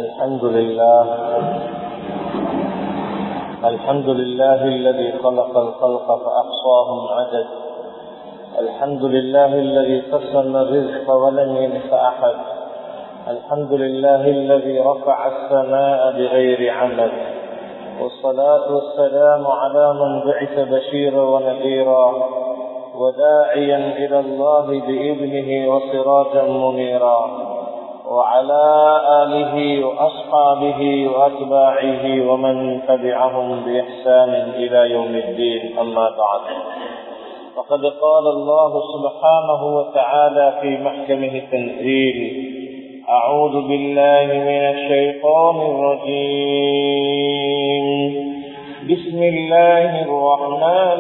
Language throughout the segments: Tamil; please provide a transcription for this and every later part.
الحمد لله الحمد لله الذي خلق الخلق فأحصاهم عدد الحمد لله الذي قسم الرزق ولم ينس أحد الحمد لله الذي رفع السماء بغير عمد والصلاة والسلام على من بعث بشيرا ونذيرا وداعيا إلى الله بإذنه وسراجا منيرا وعلى آله وأصحابه وأتباعه ومن تبعهم بإحسان إلى يوم الدين أما بعد فقد قال الله سبحانه وتعالى في محكمه التنزيل أعوذ بالله من الشيطان الرجيم بسم الله الرحمن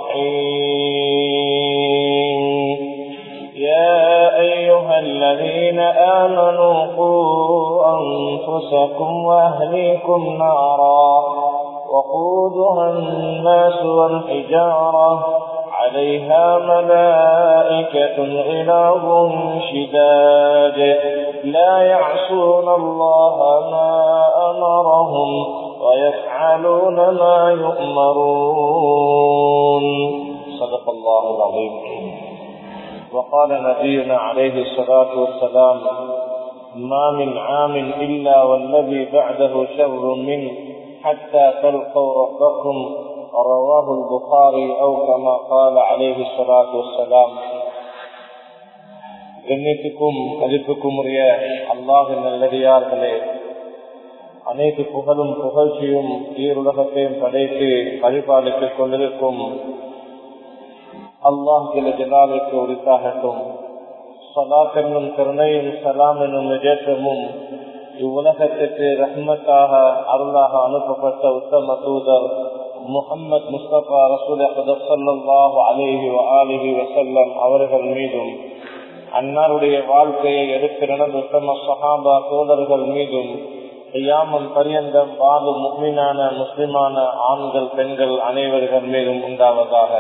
الرحيم يا أيها الذين آمنوا قوا أنفسكم وأهليكم نارا وقودها الناس والحجارة عليها ملائكة غلاظ شداد لا يعصون الله ما أمرهم ويفعلون ما يؤمرون صدق الله العظيم وقال نبينا عليه الصلاة والسلام ما من عام إلا والذي بعده شر منه حتى تلقوا ربكم رواه البخاري أو كما قال عليه الصلاة والسلام எண்ணித்துக்கும் மதிப்புக்கும் உரிய அல்லாஹின் நல்லடியார்களே அனைத்து புகழும் புகழ்ச்சியும் ஈருலகத்தையும் படைத்து வழிபாடுத்துக் கொண்டிருக்கும் அல்லாஹ் ஜலாலுக்கு உரித்தாகட்டும் சலாத் என்னும் கருணையும் சலாம் என்னும் நிஜேற்றமும் இவ்வுலகத்திற்கு ரஹ்மத்தாக அருளாக அனுப்பப்பட்ட உத்தம தூதர் முகமது முஸ்தபா ரசூல் சல்லாஹ் அலேஹி அலிஹி வசல்லம் அவர்கள் மீதும் அன்னாருடைய வாழ்க்கையை எடுத்து நடந்த உத்தம சஹாபா தோழர்கள் மீதும் ஐயாமம் பரியந்தம் வாழும் முக்மீனான முஸ்லிமான ஆண்கள் பெண்கள் அனைவர்கள் மீதும் உண்டாவதாக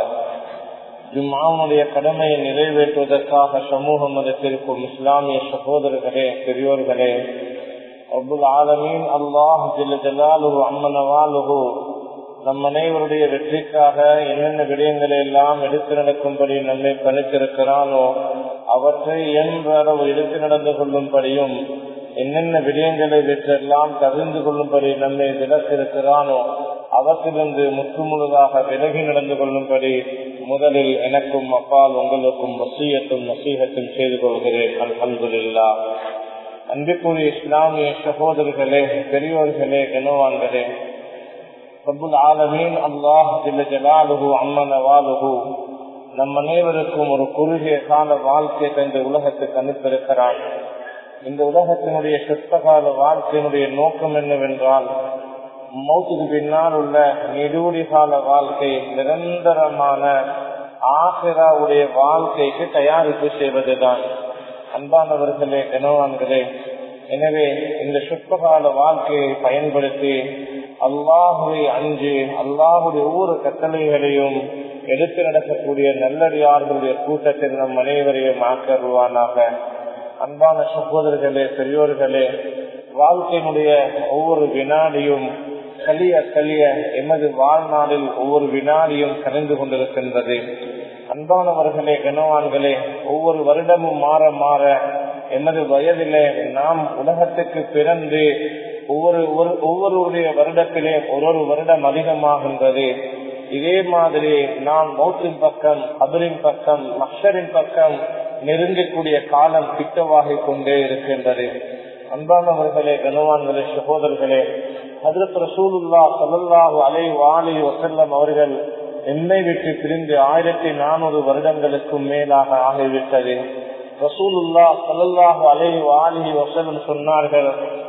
ஜும்மாவுடைய கடமையை நிறைவேற்றுவதற்காக சமூக மதத்திற்கும் இஸ்லாமிய சகோதரர்களே பெரியோர்களே அபுல் ஆலமீன் அல்லாஹ் ஜலாலுகு அம்மனவாலுகு நம் அனைவருடைய வெற்றிக்காக என்னென்ன விடயங்களை எல்லாம் எடுத்து நடக்கும்படி நம்மை பணித்திருக்கிறானோ அவற்றை என்ற அளவு எடுத்து நடந்து கொள்ளும்படியும் என்னென்ன விடயங்களை வெற்றெல்லாம் தகுந்து கொள்ளும்படி நம்மை விளக்கிருக்கிறானோ அவற்றிலிருந்து முற்றுமுழுதாக விலகி நடந்து கொள்ளும்படி முதலில் எனக்கும் அப்பால் உங்களுக்கும் வசியத்தும் நசீகத்தும் செய்து கொள்கிறேன் அல்ஹம்துல்லா அன்பிற்குரிய இஸ்லாமிய சகோதரர்களே பெரியோர்களே கனவான்களே ரபுல் ஆலமீன் அல்லாஹ் ஜலாலுகு அம்மன வாலுகு நம் அனைவருக்கும் ஒரு குறுகிய கால வாழ்க்கை தந்த உலகத்துக்கு அனுப்பியிருக்கிறான் இந்த உலகத்தினுடைய சொற்பகால வாழ்க்கையினுடைய நோக்கம் என்னவென்றால் மௌத்துக்கு பின்னால் உள்ள நெடுடி கால வாழ்க்கை நிரந்தரமான ஆசிராவுடைய வாழ்க்கைக்கு தயாரிப்பு செய்வதுதான் அன்பானவர்களே கனவான்களே எனவே இந்த சொற்பகால வாழ்க்கையை பயன்படுத்தி அல்லாஹுவை அஞ்சு அல்லாஹுடைய ஒவ்வொரு கட்டளைகளையும் எடுத்து நடக்கக்கூடிய நல்லடியார்களுடைய கூட்டத்தில் நம் அனைவரையும் ஆக்கருவானாக அன்பான சகோதரர்களே பெரியோர்களே வாழ்க்கையினுடைய ஒவ்வொரு வினாடியும் கலிய கலிய எமது வாழ்நாளில் ஒவ்வொரு வினாடியும் கலைந்து கொண்டிருக்கின்றது அன்பானவர்களே கனவான்களே ஒவ்வொரு வருடமும் மாற மாற எமது வயதிலே நாம் உலகத்துக்கு பிறந்து ஒவ்வொரு ஒவ்வொருடைய வருடத்திலே ஒரு ஒரு வருடம் அதிகமாகின்றது இதே மாதிரி நாம் மௌத்தின் பக்கம் அபரின் பக்கம் மஷரின் பக்கம் நெருங்கக்கூடிய காலம் கிட்டவாகி கொண்டே இருக்கின்றது அன்பானவர்களே கனவான்களே சகோதரர்களே ஹதரத் ரசூலுல்லா சல்லாஹு அலை வாலி வசல்லம் அவர்கள் என்னை விட்டு பிரிந்து ஆயிரத்தி நானூறு வருடங்களுக்கும் மேலாக ஆகிவிட்டது ரசூலுல்லா சல்லாஹு அலை வாலி வசல்லம் சொன்னார்கள்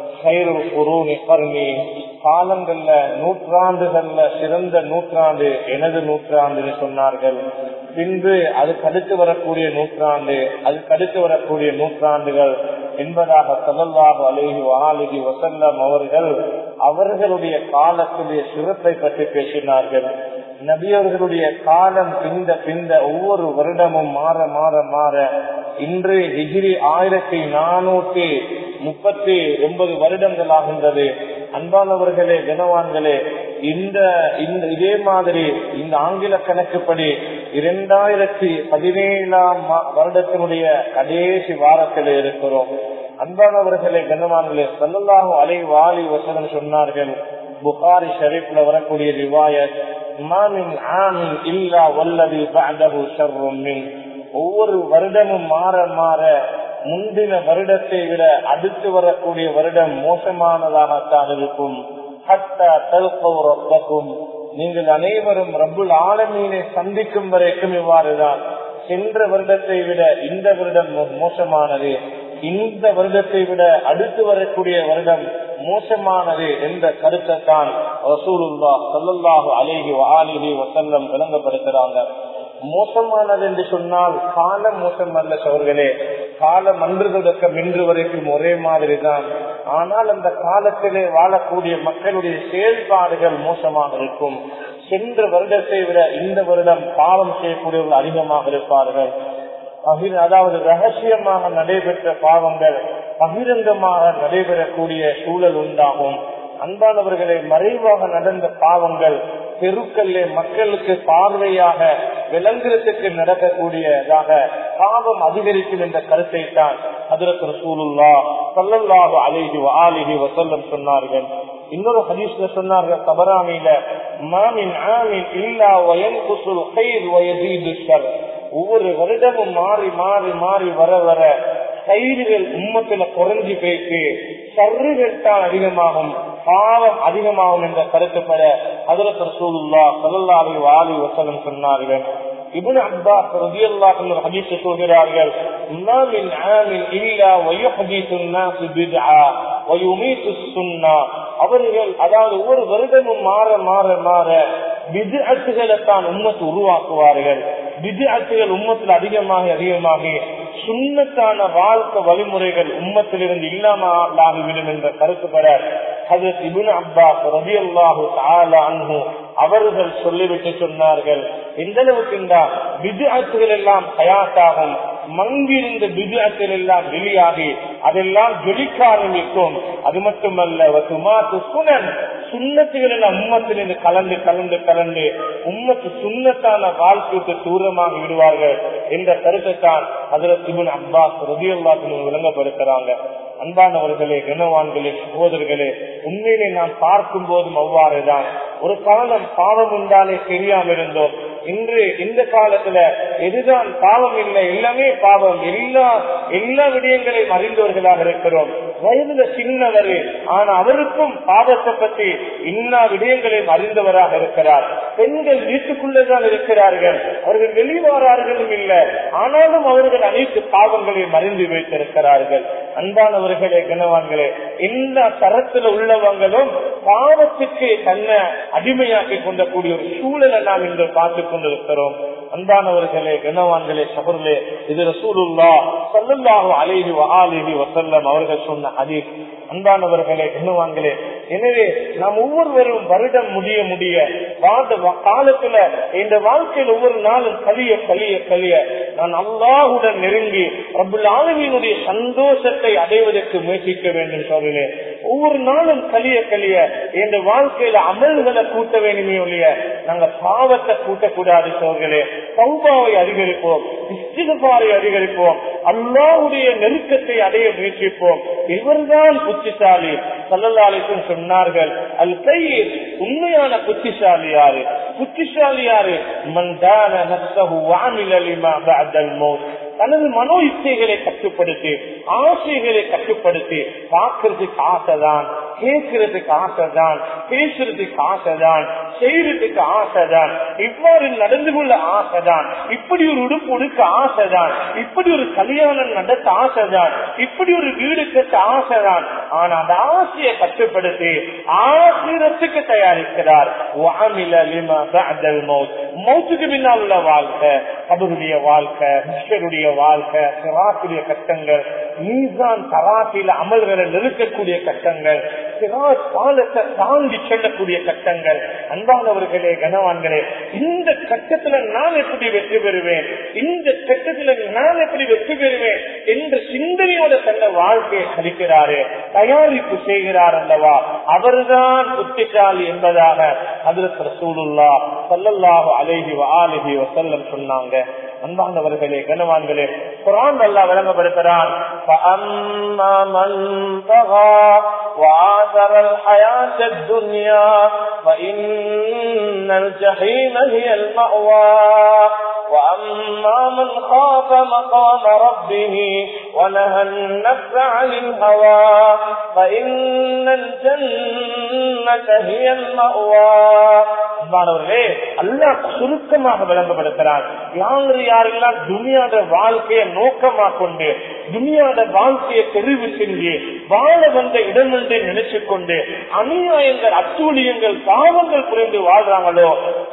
காலங்கள்ல நூற்றாண்டுகள்ல சிறந்த நூற்றாண்டு எனது நூற்றாண்டு சொன்னார்கள் பின்பு அதுக்கு அடுத்து வரக்கூடிய நூற்றாண்டு அதுக்கு அடுத்து வரக்கூடிய நூற்றாண்டுகள் என்பதாக சல்லல்லாஹு அலேஹி வாலிஹி வசல்லம் அவர்கள் அவர்களுடைய காலத்துடைய சிறப்பை பற்றி பேசினார்கள் நபியவர்களுடைய காலம் பிந்த பிந்த ஒவ்வொரு வருடமும் மாற மாற மாற இன்று ஹிஜிரி ஆயிரத்தி நானூத்தி முப்பத்தி ஒன்பது வருடங்கள் ஆகின்றது அன்பானவர்களே கனவான்களே இந்த இந்த இதே மாதிரி இந்த ஆங்கில கணக்குப்படி இரண்டாயிரத்தி பதினேழாம் வருடத்தினுடைய கடைசி வாரத்தில் இருக்கிறோம் அன்பானவர்களே கனவான்களே சல்லல்லாஹு அலை வாலி வசனம் சொன்னார்கள் புகாரி ஷரீப்ல வரக்கூடிய ரிவாயத் மாமின் ஆமின் இல்லா வல்லதி பஅதஹு ஷர்ரும் மின் ஒவ்வொரு வருடமும் மாற மாற முந்தின வருடத்தை விட அடுத்து வரக்கூடிய வருடம் மோசமானதாகத்தான் இருக்கும் நீங்கள் அனைவரும் ரப்புல் ஆலமீனை சந்திக்கும் வரைக்கும் இவ்வாறுதான் சென்ற வருடத்தை விட இந்த வருடம் மோசமானது இந்த வருடத்தை விட அடுத்து வரக்கூடிய வருடம் மோசமானது என்ற கருத்தை தான் ரசூலுல்லா சல்லல்லாஹு அலேஹி ஆலிஹி வசல்லம் விளங்கப்படுத்துறாங்க மோசமானது என்று சொன்னால் காலம் மோசம் அல்ல சோர்களே காலம் அன்று தொடக்கம் இன்று வரைக்கும் ஒரே மாதிரி தான் ஆனால் அந்த காலத்திலே வாழக்கூடிய மக்களுடைய செயல்பாடுகள் மோசமாக இருக்கும் சென்ற வருடத்தை விட இந்த வருடம் பாவம் செய்யக்கூடியவர்கள் அதிகமாக இருப்பார்கள் அதாவது ரகசியமாக நடைபெற்ற பாவங்கள் பகிரங்கமாக நடைபெறக்கூடிய சூழல் உண்டாகும் அன்பானவர்களை மறைவாக நடந்த பாவங்கள் தெருக்கல்லே மக்களுக்கு பார்வையாக விளங்குறதுக்கு நடக்கக்கூடியதாக பாவம் அதிகரிக்கும் என்ற கருத்தை தான் அதற்கு ரசூலுல்லா சல்லல்லாஹு அலைஹி ஆலிஹி வசல்லம் சொன்னார்கள் இன்னொரு ஹதீஸ்ல சொன்னார்கள் தபராமியில மாமின் ஆமின் இல்லா வயன் குசுல் கைர் வயதீது ஷர் ஒவ்வொரு வருடமும் மாறி மாறி மாறி வர வர கயிறுகள் உம்மத்துல குறைஞ்சி போயிட்டு சர்றுகள் தான் அதிகமாகும் பாவம் அதிகமாகும் என்ற கருத்துப்பட அதற்கு ரசூலுல்லா சல்லல்லாஹு வாலி வசலம் சொன்னார்கள் இபுன் அப்பாஸ் ரலியல்லாஹு அன்ஹு ஹதீஸ் சொல்கிறார்கள் ما من عام الا ويحدث الناس بدعا ويميت السنه அவர்கள் அதாவது ஒவ்வொரு வருடமும் மாற மாற மாற விதிஅத்துகளை தான் உம்மத்து உருவாக்குவார்கள் விதிஅத்துகள் உம்மத்தில் அதிகமாகி அதிகமாகி சுண்ணத்தான வாழ்க்கை வழிமுறைகள் உம்மத்திலிருந்து இல்லாமலாகிவிடும் என்ற கருத்துப்பட ஹசரத் இபுன் அப்பாஸ் ரபி அல்லாஹு அன்ஹு அவர்கள் சொல்லிவிட்டு சொன்னார்கள் எந்த அளவுக்கு விதிஅத்துகள் எல்லாம் தயாத்தாகும் மங்கிருந்த விதிஅத்தில் எல்லாம் வெளியாகி அதெல்லாம் ஜொலிக்க ஆரம்பிக்கும் அது மட்டுமல்ல சுனன் சுண்ணத்துகள் எல்லாம் உம்மத்திலிருந்து கலந்து கலந்து கலந்து உம்மத்து சுண்ணத்தான வாழ்க்கைக்கு தூரமாக விடுவார்கள் என்ற கருத்தை தான் அதுல சிவன் அப்பாஸ் ரதியுல்லாத்தின் விளங்கப்படுத்துறாங்க அன்பானவர்களே கனவான்களே சகோதரர்களே உண்மையிலே நாம் பார்க்கும் போதும் அவ்வாறுதான் ஒரு காலம் பாவம் உண்டாலே தெரியாம இருந்தோம் இன்று இந்த காலத்துல எதுதான் பாவம் இல்லை எல்லாமே பாவம் எல்லா எல்லா விடயங்களையும் அறிந்தவர்களாக இருக்கிறோம் வயதுல சின்னவர் ஆனா அவருக்கும் பாவத்தை பற்றி எல்லா விடயங்களையும் அறிந்தவராக இருக்கிறார் பெண்கள் வீட்டுக்குள்ளேதான் இருக்கிறார்கள் அவர்கள் வெளிவாரார்களும் இல்லை ஆனாலும் அவர்கள் அனைத்து பாவங்களையும் அறிந்து வைத்திருக்கிறார்கள் அன்பானவர்களே கனவான்களே எல்லா தரத்துல உள்ளவங்களும் பாவத்துக்கு தன்னை அடிமையாக்கி கொண்டக்கூடிய ஒரு சூழலை நாம் இன்று பார்த்து கொண்டிருக்கிறோம் அன்பானவர்களே கனவான்களே சபர்களே இது ரசூலுல்லா சல்லல்லாஹு அலைஹி வஆலிஹி வஸல்லம் அவர்கள் சொன்ன ஹதீஸ் அன்பானவர்களே கனவான்களே எனவே நாம் ஒவ்வொருவரும் வருடம் முடிய முடிய காலத்துல இந்த வாழ்க்கையில் ஒவ்வொரு நாளும் கலிய கலிய கலிய நான் அல்லாஹுடன் நெருங்கி ரபுல் ஆலமியினுடைய சந்தோஷத்தை அடைவதற்கு முயற்சிக்க வேண்டும் சொல்கிறேன் ஒவ்வொரு நாளும் கலிய கலிய இந்த வாழ்க்கையில அமல்களை கூட்ட வேண்டுமே ஒழிய நாங்க பாவத்தை கூட்டக்கூடாது சோர்களே சௌபாவை அதிகரிப்போம் இஷ்டிதபாரை அதிகரிப்போம் அல்லாவுடைய நெருக்கத்தை அடைய முயற்சிப்போம் இவர்தான் புத்திசாலி சல்லல்லாலிக்கும் சொன்னார்கள் அல் கையில் உண்மையான புத்திசாலி யாரு புத்திசாலி யாரு மந்தான நப்சஹு வாமில் அலிமா பஅதல் மௌத் தனது மனோ இச்சைகளை கட்டுப்படுத்தி ஆசைகளை கட்டுப்படுத்தி பார்க்கறதுக்கு ஆசைதான் கேட்கறதுக்கு ஆசைதான் பேசுறதுக்கு ஆசைதான் செய்யறதுக்கு ஆசைதான் இவ்வாறு நடந்து கொள்ள ஆசைதான் இப்படி ஒரு உடுப்பு உடுக்க ஆசைதான் இப்படி ஒரு கல்யாணம் நடத்த ஆசைதான் இப்படி ஒரு வீடு கட்ட ஆசைதான் ஆனா அந்த ஆசையை கட்டுப்படுத்தி ஆசிரத்துக்கு தயாரிக்கிறார் மௌத்துக்கு பின்னால் உள்ள வாழ்க்கை கபருடைய வாழ்க்கை மிஸ்டருடைய வாழ்க்கை சிராத்துடைய கட்டங்கள் மீசான் தராத்தில அமல்களை நெருக்கக்கூடிய கட்டங்கள் சிராஜ் பாலத்தை தாண்டி செல்லக்கூடிய கட்டங்கள் அன்பானவர்களே கனவான்களே இந்த கட்டத்துல நான் எப்படி வெற்றி பெறுவேன் இந்த கட்டத்துல நான் எப்படி வெற்றி பெறுவேன் என்ற சிந்தனையோட தன்னை வாழ்க்கையை கழிக்கிறாரு தயாரிப்பு செய்கிறார் அல்லவா அவர்தான் புத்திசாலி என்பதாக அதில் ரசூலுல்லா சல்லல்லாஹு அலைஹி ஆலிஹி வசல்லம் சொன்னாங்க அன்பானவர்களே கனவான்களே குரான் அல்லா விளங்கப்படுத்துறான் فأما من طغى وآثر الحياة الدنيا فإن الجحيم هي المأوى وأما من خاف مقام ربه ونهى النفس عن الهوى فإن الجنة هي المأوى அன்பானவர்களே அல்லாஹ் சுருக்கமாக விளங்கப்படுத்துறார் யாரு யாரெல்லாம் துனியாத வாழ்க்கையை நோக்கமா கொண்டு துனியாத வாழ்க்கையை தெரிவு செஞ்சு வாழ வந்த இடம் என்று நினைச்சு கொண்டு அநியாயங்கள் அத்தூழியங்கள் பாவங்கள் புரிந்து வாழ்றாங்களோ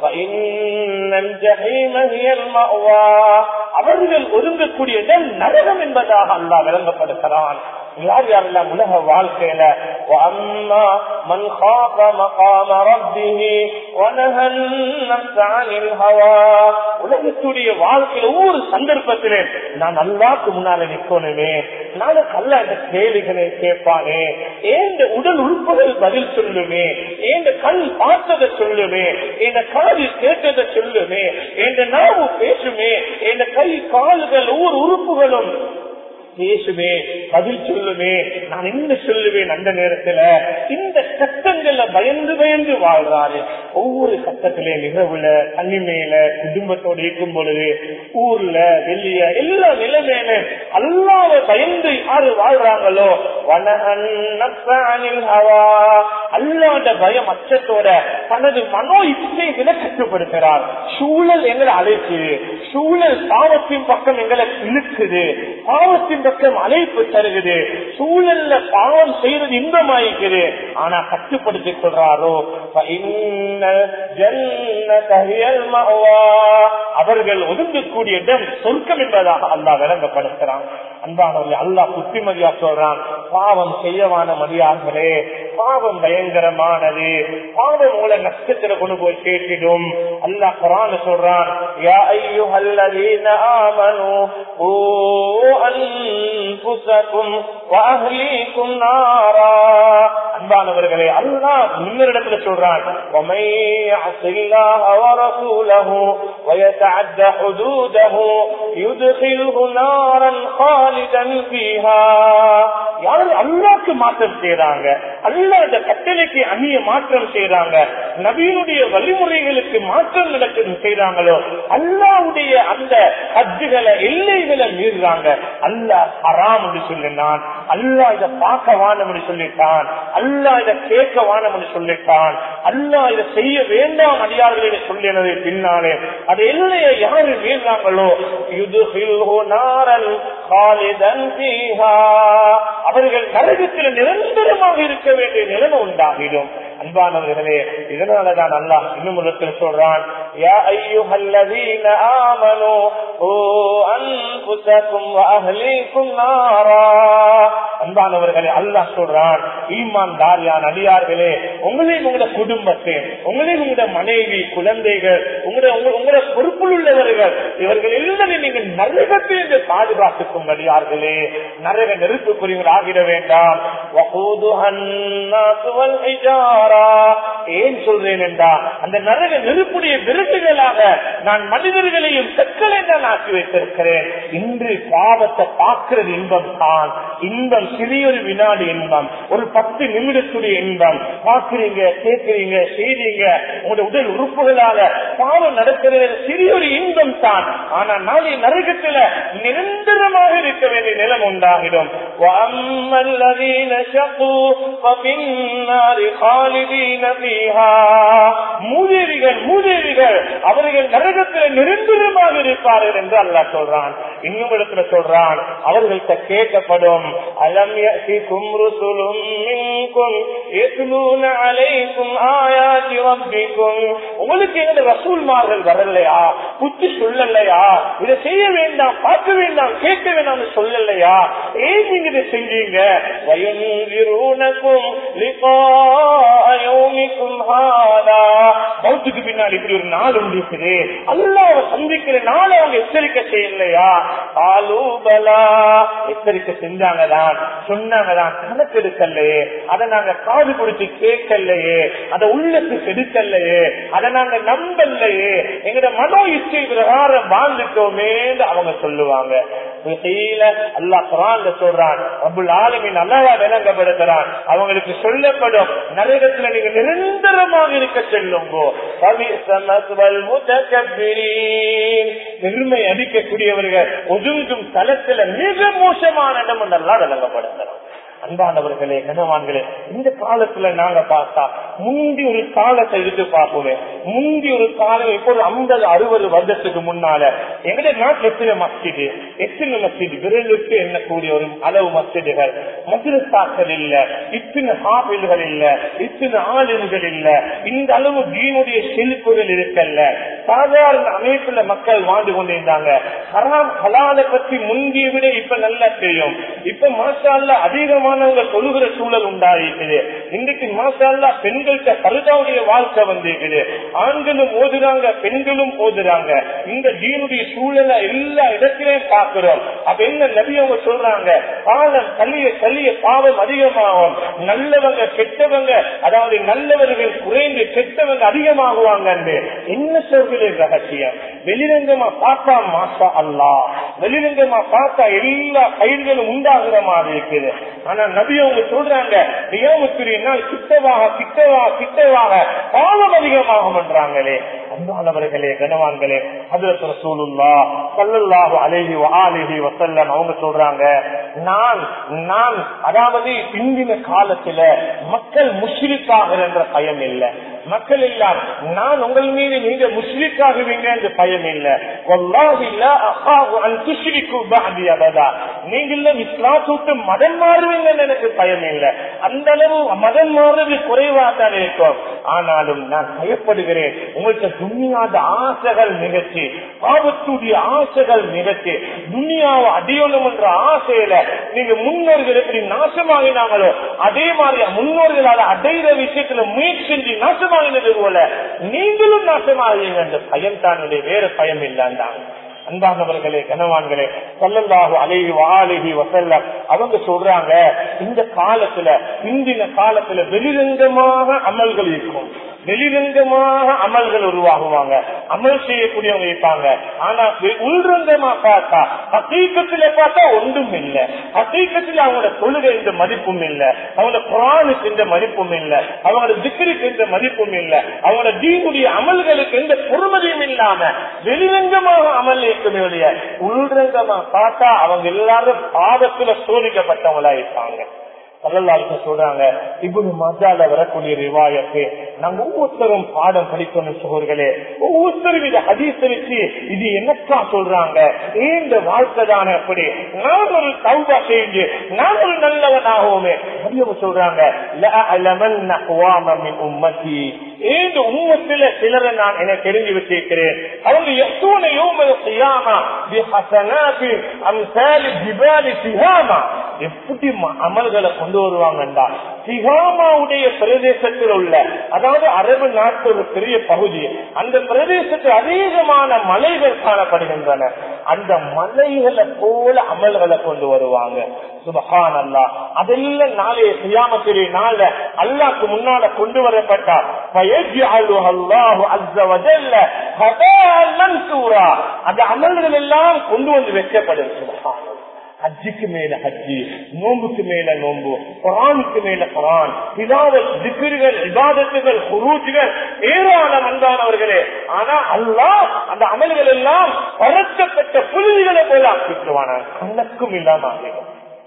அவர்கள் ஒதுங்கக்கூடிய இடம் நரகம் என்பதாக அல்லாஹ் விளங்கப்படுத்துறான் யார் யாரெல்லாம் உலக வாழ்க்கையில وأما من خاف مقام ربه ونهى النفس عن الهوى உலகத்துடைய வாழ்க்கையில ஒவ்வொரு சந்தர்ப்பத்திலே நான் அல்லாக்கு முன்னால நிக்கணுமே நாளைக்கு அல்ல இந்த கேள்விகளை கேட்பானே ஏந்த உடல் உறுப்புகள் பதில் சொல்லுமே ஏந்த கண் பார்த்ததை சொல்லுமே என் காது கேட்டதை சொல்லுமே என் நாவு பேசுமே என் கை கால்கள் ஒவ்வொரு உறுப்புகளும் பேசுமே பதில் சொல்லுமே நான் என்ன சொல்லுவேன் அந்த நேரத்துல இந்த கட்டங்கள்ல பயந்து பயந்து வாழ்றாரு ஒவ்வொரு கட்டத்திலே நிகழ்வுல தனிமையில குடும்பத்தோடு இருக்கும் பொழுது ஊர்ல வெளிய எல்லா நிலைமையில அல்லாத பயந்து யாரு வாழ்றாங்களோ அல்லாத பயம் அச்சத்தோட தனது மனோ இச்சைகளை கட்டுப்படுத்துறார் சூழல் எங்களை அழைக்குது சூழல் பாவத்தின் பக்கம் எங்களை இழுக்குது பாவத்தின் பக்கம் அழைப்பு தருகுது சூழல்ல பாவம் செய்யறது இன்பமாயிக்குது ஆனா கட்டுப்படுத்திக் கொள்றாரோ அவர்கள் ஒதுங்கக்கூடிய இடம் சொர்க்கம் என்பதாக அல்லா விளங்கப்படுத்துறான் அன்பானவர்கள் அல்லா புத்திமதியா சொல்றான் பாவம் செய்யவான மதியார்களே பாவம் பயங்கரமானது பாவம் மூல நஷ்டத்துல கொண்டு போய் சேர்த்திடும் அல்லா குரான் சொல்றான் யா ஐயுஹல்லதீன ஆமனு ஓ அன்புசக்கும் வாஹ்லீக்கும் நாரா அன்பானவர்களே அல்லாஹ் முன்னிடத்துல சொல்றான் ومن يعص الله ورسوله ويتعد حدوده يدخله نارا خالدا فيها யாரு அல்லாக்கு மாற்றம் செய்யறாங்க அல்லாத கட்டளைக்கு அந்நிய மாற்றம் செய்யறாங்க நபியினுடைய வழிமுறைகளுக்கு மாற்றம் நடக்குது செய்யறாங்களோ அல்லாவுடைய அந்த ஹஜ்ஜுகளை எல்லைகளை மீறுறாங்க அல்லாஹ் ஹராம் என்று சொல்லினான் அல்லாஹ் இதை பார்க்க வானம் என்று சொல்லிட்டான் அல்லாஹ் இதை கேட்க வானம் என்று சொல்லிட்டான் அல்லாஹ் இதை செய்ய வேண்டாம் அடியார்களை சொல்லினது பின்னாலே அது எல்லையை யாரு மீறாங்களோ இது நாரல் காலிதன் ஃபீஹா அவர்கள் நரகத்தில் நிரந்தரமாக இருக்க வேண்டிய நிலைமை உண்டாகிடும் அன்பானவர்களே இதனாலதான் அல்லாஹ் இன்னும் இடத்தில் சொல்றான் யா ஐயுஹல்லதீன ஆமனு ஓ அன்புசக்கும் அஹ்லீக்கும் நாரா அன்பானவர்களே அல்லாஹ் சொல்றான் ஈமான் தாரியான் அடியார்களே உங்களையும் உங்களோட குடும்பத்தை உங்களையும் உங்களோட மனைவி குழந்தைகள் உங்களோட உங்களோட பொறுப்பில் உள்ளவர்கள் இவர்கள் எல்லாரும் நீங்கள் நரகத்திலிருந்து பாதுகாத்துக்கும் அடியார்களே நரக நெருப்புக்குரியவர்கள் ஆகிட வேண்டாம் ஏன் சொல்றேன் என்றா அந்த நரக நெருப்புடைய விருதுகளாக நான் மனிதர்களையும் செக்களை நான் ஆக்கி வைத்திருக்கிறேன் இன்று பாவத்தை பார்க்கிறது இன்பம் தான் இன்பம் சிறியொரு வினாடி இன்பம் ஒரு பத்து நிமிடத்துடைய இன்பம் பார்க்கிறீங்க கேட்கிறீங்க செய்றீங்க உங்களுடைய உடல் உறுப்புகளால பாவம் நடக்கிறது சிறியொரு இன்பம் தான் ஆனா நாளை நரகத்துல நிரந்தரமாக இருக்க வேண்டிய நிலம் உண்டாகிடும் மூதேவிகள் மூதேவிகள் அவர்கள் நரகத்தில் நிரந்தரமாக இருப்பார்கள் என்று அல்லா சொல்றான் இன்னும் இடத்துல சொல்றான் அவர்கள்ட்ட கேட்கப்படும் அலம் கும்ருசுலும் அலைக்கும் ஆயாத்தி ரப்பிக்கும் உங்களுக்கு எங்க ரசூல்மார்கள் வரலையா புத்தி சொல்லலையா இதை செய்ய வேண்டாம் பார்க்க வேண்டாம் கேட்க வேண்டாம் சொல்லலையா ஏன் நீங்க இதை செஞ்சீங்க வயங்கிருனக்கும் பௌத்துக்கு பின்னாடி இப்படி ஒரு நாள் உண்டிருக்குது அல்லாவை சந்திக்கிற நாளை அவங்க எச்சரிக்கை செய்யலையா ஆலூபலா எச்சரிக்கை செஞ்சாங்கதான் சொன்னாங்கதான் கணக்கெடுக்கலையே அதை நாங்க காது கொடுத்து கேட்கலையே அதை உள்ளத்துக்கு எடுக்கலையே அதை நாங்க நம்பலையே எங்கட மனோ இச்சை பிரகாரம் வாழ்ந்துட்டோமே அவங்க சொல்லுவாங்க அல்லா குரான் சொல்றான் அபுல் ஆலமின் அல்லாவா விளங்கப்படுத்துறான் அவங்களுக்கு சொல்லப்படும் நரகத்துல நீங்க நிரந்தரமாக இருக்க செல்லுங்கோ பெருமை அடிக்கக்கூடியவர்கள் ஒதுங்கும் தளத்துல மிக மோசமான இடம் நல்லா விளங்கப்படுத்துறான் அன்பானவர்களே கனவான்களே இந்த காலத்துல நாங்க பார்த்தா முந்தி ஒரு காலத்தை எடுத்து பார்ப்போமே முந்தி ஒரு காலம் இப்போ ஒரு ஐம்பது அறுபது வருடத்துக்கு முன்னால எங்கடைய நாட்டுல எத்தனை மஸ்ஜிது எத்தனை மஸ்ஜித் விரலுக்கு எண்ணக்கூடிய ஒரு அளவு மஸ்ஜிதுகள் மதுரசாக்கள் இல்ல இத்தனை ஹாபில்கள் இல்ல இத்தனை ஆளுநர்கள் இல்ல இந்த அளவு தீனுடைய செழிப்புகள் இருக்கல்ல சாதாரண அமைப்புல மக்கள் வாழ்ந்து கொண்டிருந்தாங்க ஹராம் ஹலாலை பற்றி முந்திய விட இப்ப நல்லா தெரியும் இப்ப மாசால அதிகமா அதிகமானவங்க தொழுகிற சூழல் உண்டாயிருக்குது இன்றைக்கு மாசால்லா பெண்கள்கிட்ட கருதாவுடைய வாழ்க்கை வந்திருக்குது ஆண்களும் ஓதுறாங்க பெண்களும் ஓதுறாங்க இந்த தீனுடைய சூழலை எல்லா இடத்திலையும் பார்க்கிறோம் அப்ப என்ன நபி அவங்க சொல்றாங்க பாலம் கல்லிய கல்லிய பாவம் அதிகமாகும் நல்லவங்க கெட்டவங்க அதாவது நல்லவர்கள் குறைந்து கெட்டவங்க அதிகமாகுவாங்க என்ன சொல்கிறது ரகசியம் வெளிரங்கமா பார்த்தா மாசா அல்லா வெளிரங்கமா பார்த்தா எல்லா பயிர்களும் உண்டாகிற மாதிரி இருக்குது ஆனா நபி அவங்க சொல்றாங்க நியமத்துறியினால் கிட்டவாக கிட்டவாக கிட்டவாக பாவம் அதிகமாகும் என்றாங்களே அன்பானவர்களே கனவான்களே ஹதரத் ரசூலுல்லா ஸல்லல்லாஹு அலைஹி வஆலிஹி வஸல்லம் அவங்க சொல்றாங்க நான் நான் அதாவது பிந்தின காலத்துல மக்கள் முஷ்ரிக்காகிற என்ற பயம் இல்லை மக்கள் எல்லாம் நான் உங்கள் மீது நீங்க முஷ்ரிக்காகுவீங்க என்று பயம் இல்லை வல்லாஹி லா அகாஹு அன் துஷ்ரிகு பஅதி அபதா நீங்க இல்ல இஸ்லாத்துக்கு மதம் மாறுவீங்கன்னு எனக்கு பயம் இல்லை அந்த அளவு மதம் மாறுறது குறைவா தான் இருக்கும் ஆனாலும் நான் பயப்படுகிறேன் உங்களுக்கு துணியாத ஆசைகள் நிகழ்ச்சி ஆபத்துடைய ஆசைகள் நிகழ்ச்சி துணியாவை அடியணும் என்ற ஆசையில நீங்க முன்னோர்கள் எப்படி நாசமாகினாங்களோ அதே மாதிரி முன்னோர்களால் அடைகிற விஷயத்துல முயற்சி செஞ்சு நாசமாகினது போல நீங்களும் நாசமாகுவீங்க என்ற பயம் தான் வேற பயம் இல்லாண்டாங்க அன்பானவர்களே கனவான்களே சொல்லல்லாஹு அலைஹி வாலிஹி வசல்ல அவங்க சொல்றாங்க இந்த காலத்துல இந்தின காலத்துல வெளிரங்கமாக அமல்கள் இருக்கும் வெளிரங்கமாக அமல்கள் உருவாகுவாங்க அமல் செய்யக்கூடியவங்க இருப்பாங்க ஆனா உள்ரங்கமா பார்த்தா ஹக்கீக்கத்துல பார்த்தா ஒன்றும் இல்லை ஹக்கீக்கத்தில் அவங்களோட தொழுகை எந்த மதிப்பும் இல்லை அவங்களோட குரானுக்கு எந்த மதிப்பும் இல்லை அவங்களோட திக்கருக்கு எந்த மதிப்பும் இல்லை அவங்களோட தீனுடைய அமல்களுக்கு எந்த பொறுமதியும் இல்லாம வெளிரங்கமாக அமல் இருக்குமே ஒழிய உள்ரங்கமா பார்த்தா அவங்க எல்லாரும் பாதத்துல சோதிக்கப்பட்டவங்களா இருப்பாங்க பல்லல்லாருக்கு சொல்றாங்க இவ்வளவு மஜால வரக்கூடிய ரிவாயத்து நாங்க ஒவ்வொருத்தரும் பாடம் படிக்கணும் சோர்களே ஒவ்வொருத்தரும் இதை அதிசரிச்சு இது என்னக்கா சொல்றாங்க ஏன் இந்த வாழ்க்கை தானே அப்படி நான் ஒரு தௌபா செஞ்சு நான் ஒரு நல்லவனாகவுமே அதிகம் சொல்றாங்க உம்மத்தி ஏன் உம்மத்தில சிலரை நான் என தெரிஞ்சு வச்சிருக்கிறேன் அவங்க எத்தனை யோம செய்யாமா அம்சாலி ஜிபாலி சிஹாமா எப்படி அமல்களை கொண்டு வருவாங்கண்டா சிஹாமாவுடைய பிரதேசத்தில் உள்ள அதாவது அரபு நாட்டு ஒரு பெரிய பகுதி அந்த பிரதேசத்தில் அதிகமான மலைகள் காணப்படுகின்றன அந்த மலைகளை போல அமல்களை கொண்டு வருவாங்க சுபஹான் அல்லா அதெல்லாம் நாளைய சியாமத்திலே நாள அல்லாக்கு முன்னால கொண்டு வரப்பட்டார் அந்த அமல்கள் எல்லாம் கொண்டு வந்து வைக்கப்படும் சுபஹான் ஹஜ்ஜுக்கு மேல ஹஜ்ஜி நோம்புக்கு மேல நோம்பு குரானுக்கு மேல குரான் இதாவல் திக்கிர்கள் இபாதத்துகள் குரூஜுகள் ஏராளம் அன்பானவர்களே ஆனா அல்லா அந்த அமல்கள் எல்லாம் பறக்கப்பட்ட புழுதிகளை போல ஆக்கிட்டுவான கணக்கும் இல்லாம ஆகிடும்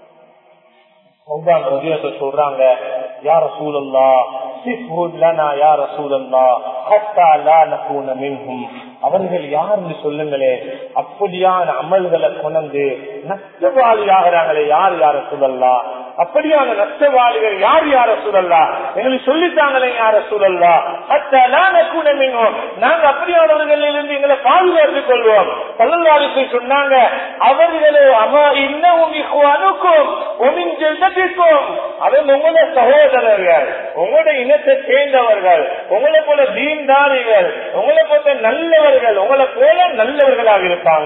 சொல்றாங்க யார சூழல்லா யார சூழல்லா அவர்கள் யாருன்னு சொல்லுங்களே அப்படியான அமல்களை கொண்டு நஷ்டவாளி ஆகிறாங்களே யார் யார சொல்லலாம் அப்படியான நஷ்டவாளிகள் யார் யார சூழல்லா எங்களுக்கு சொல்லித்தாங்களே யார சூழல்லா அத்தலான கூட நாங்க அப்படியானவர்களிலிருந்து எங்களை பாதுகாத்துக் கொள்வோம் பல்லல்லாருக்கு சொன்னாங்க அவர்களே அம இன்னும் அணுக்கும் ஒமிஞ்செல்தத்திற்கும் அவன் உங்களோட சகோதரர்கள் உங்களோட இனத்தை சேர்ந்தவர்கள் உங்களை போல தீன்தாரிகள் உங்களை போல நல்லவர்கள் உங்களை போல நல்லவர்களாக இருப்பாங்க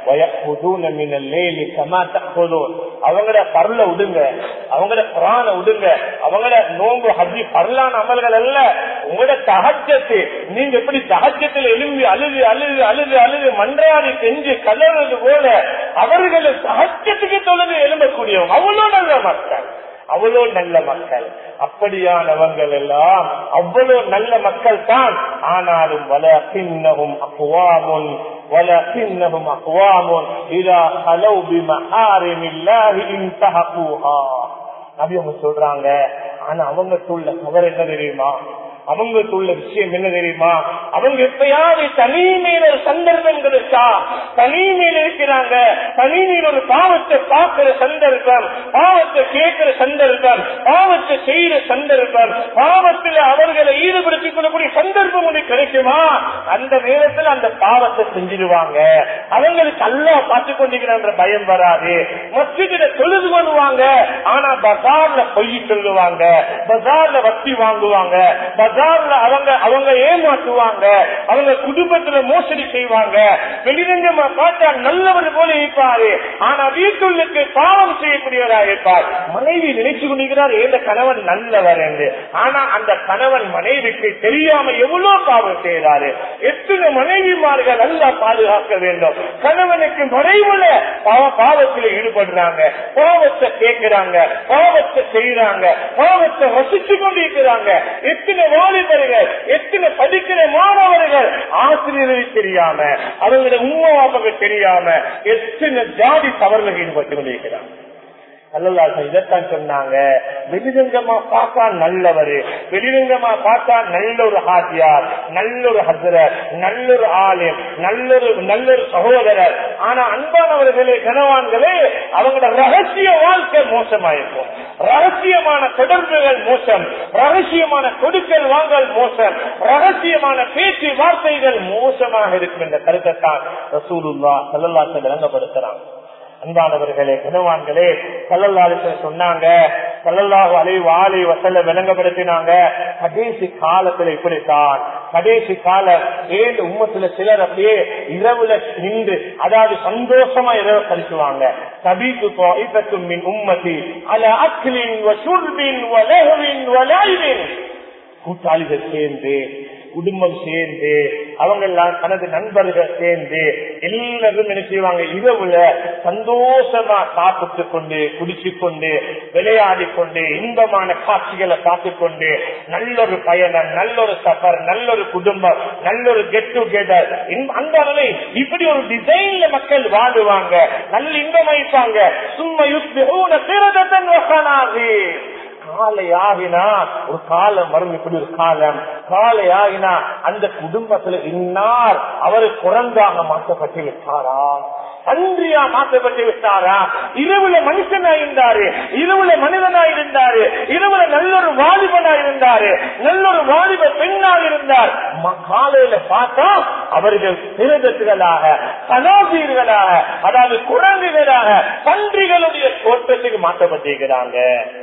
அவங்களோட பரல விடுங்க அவங்களோட புறான விடுங்க அவங்களோட நோம்பு ஹஜ்ஜி பரலான அமல்கள் அல்ல உங்களோட தகஜத்து நீங்க எப்படி தகஜத்தில் எழும்பி அழுது அழுது அழுது அழுது மன்றாடி செஞ்சு கலறது போல அவர்கள் சகஜத்துக்கு தொழுது எழும்பக்கூடியவங்க அவ்வளவு நல்ல மக்கள் அவ்வளவு நல்ல மக்கள் அப்படியானவங்கள் எல்லாம் அவ்வளவு நல்ல மக்கள் தான் ஆனாலும் வல பின்னகும் அக்குவாமுன் வல பின்னகும் அக்குவாமுன் இதா ஹலவு பிமஹாரிம் இல்லாஹி இன்தஹூஹா நபி அவங்க சொல்றாங்க ஆனா அவங்க சொல்ல தவறு என்ன தெரியுமா அவங்களுக்கு உள்ள விஷயம் என்ன தெரியுமா அவங்க எப்பயாவது தனிமையில ஒரு சந்தர்ப்பம் கிடைச்சா தனிமையில இருக்கிறாங்க தனிமையில் ஒரு பாவத்தை பார்க்கிற சந்தர்ப்பம் பாவத்தை கேட்கிற சந்தர்ப்பம் பாவத்தை செய்யற சந்தர்ப்பம் பாவத்தில் அவர்களை ஈடுபடுத்திக் கொள்ளக்கூடிய சந்தர்ப்பம் ஒன்று கிடைக்குமா அந்த நேரத்தில் அந்த பாவத்தை செஞ்சிருவாங்க அவங்களுக்கு அல்ல பார்த்து கொண்டிருக்கிற பயம் வராது மஸ்ஜிதில தொழுது கொள்வாங்க ஆனா பஜார்ல பொய் சொல்லுவாங்க பஜார்ல வட்டி வாங்குவாங்க பஜார்ல அவங்க அவங்க ஏமாற்றுவாங்க அவங்க குடும்பத்துல மோசடி செய்வாங்க வெளிரங்கமா பார்த்தா நல்லவர் போல இருப்பாரு ஆனா வீட்டுள்ளுக்கு பாவம் செய்யக்கூடியவராக இருப்பார் மனைவி நினைச்சு கொண்டிருக்கிறார் ஏந்த கணவன் நல்லவர் என்று ஆனா அந்த கணவன் மனைவிக்கு தெரியாம எவ்வளவு பாவம் செய்கிறாரு எத்தனை மனைவிமார்கள் நல்லா பாதுகாக்க வேண்டும் கணவனுக்கு மறைவுல பாவ பாவத்தில் ஈடுபடுறாங்க பாவத்தை கேட்கிறாங்க பாவத்தை செய்யறாங்க பாவத்தை ரசிச்சு கொண்டிருக்கிறாங்க எத்தனை வாலிபர்கள் எத்தனை படிக்கிற மாணவர்கள் ஆசிரியரை தெரியாம அவங்களோட உண்மை தெரியாம எத்தனை ஜாதி தவறுகள் ஈடுபட்டு கொண்டிருக்கிறாங்க அல்லல்லாசன் இதைத்தான் சொன்னாங்க வெளிரங்கமா பார்த்தா நல்லவரு வெளிரங்கமா பார்த்தா நல்ல ஒரு ஹாஜியார் நல்ல ஒரு ஹசரர் நல்ல ஒரு ஆலயம் நல்லொரு நல்ல ஒரு சகோதரர் ஆனா அன்பானவர்களே கனவான்களே அவங்களோட ரகசிய வாழ்க்கை மோசமாயிருக்கும் ரகசியமான தொடர்புகள் மோசம் ரகசியமான கொடுக்கல் வாங்கல் மோசம் ரகசியமான பேச்சு வார்த்தைகள் மோசமாக இருக்கும் என்ற கருத்தை தான் ரசூலுல்லா சல்லல்லாசன் விளங்கப்படுத்துறாங்க அன்பானவர்களே கனவான்களே கல்லல்லாறு சொன்னாங்க கல்லல்லாஹு அலைவு ஆலை வசல்ல விளங்கப்படுத்தினாங்க கடைசி காலத்துல இப்படித்தான் கடைசி காலம் ஏழு உம்மத்துல சிலர் அப்படியே இரவுல நின்று அதாவது சந்தோஷமா இரவு கழிச்சுவாங்க கபீத்து இப்பத்தும் மின் உம்மதி அல அக்லின் சுர்பின் வலகுவின் வலாய்வின் கூட்டாளிகள் சேர்ந்து குடும்பம் சேர்ந்து அவங்க எல்லாம் தனது நண்பர்கள் சேர்ந்து எல்லாரும் என்ன செய்வாங்க இரவுல சந்தோஷமா சாப்பிட்டு கொண்டு குடிச்சு கொண்டு விளையாடி கொண்டு இன்பமான காட்சிகளை பார்த்து கொண்டு நல்லொரு பயணம் நல்லொரு சஃபர் நல்லொரு குடும்பம் நல்லொரு கெட் டுகெதர் அந்த அளவை இப்படி ஒரு டிசைன்ல மக்கள் வாழுவாங்க நல்ல இன்பமாயிப்பாங்க சும்மா யுத்த சிறதன் வசனாகி காலை ஆகினா ஒரு காலம் வரும் இப்படி ஒரு காலம் காலை ஆகினா அந்த குடும்பத்துல இன்னார் அவரு குரங்காக மாற்றப்பட்டு விட்டாரா அன்றியா மாற்றப்பட்டு விட்டாரா இரவுல மனுஷனா இருந்தாரு இரவுல மனிதனா இருந்தாரு இரவுல நல்லொரு வாலிபனா இருந்தாரு நல்லொரு வாலிப பெண்ணா இருந்தார் காலையில பார்த்தா அவர்கள் சிறதத்துகளாக சனாபீர்களாக அதாவது குரங்குகளாக பன்றிகளுடைய தோற்றத்துக்கு மாற்றப்பட்டிருக்கிறாங்க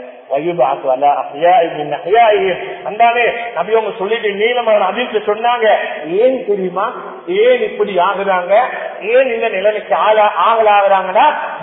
சொல்லிட்டு நீளமான அதிர்ச்சி சொன்னாங்க ஏன் தெரியுமா ஏன் இப்படி ஆகுறாங்க ஏன் இந்த நிலைமைக்கு ஆள ஆகலாகிறாங்கன்னா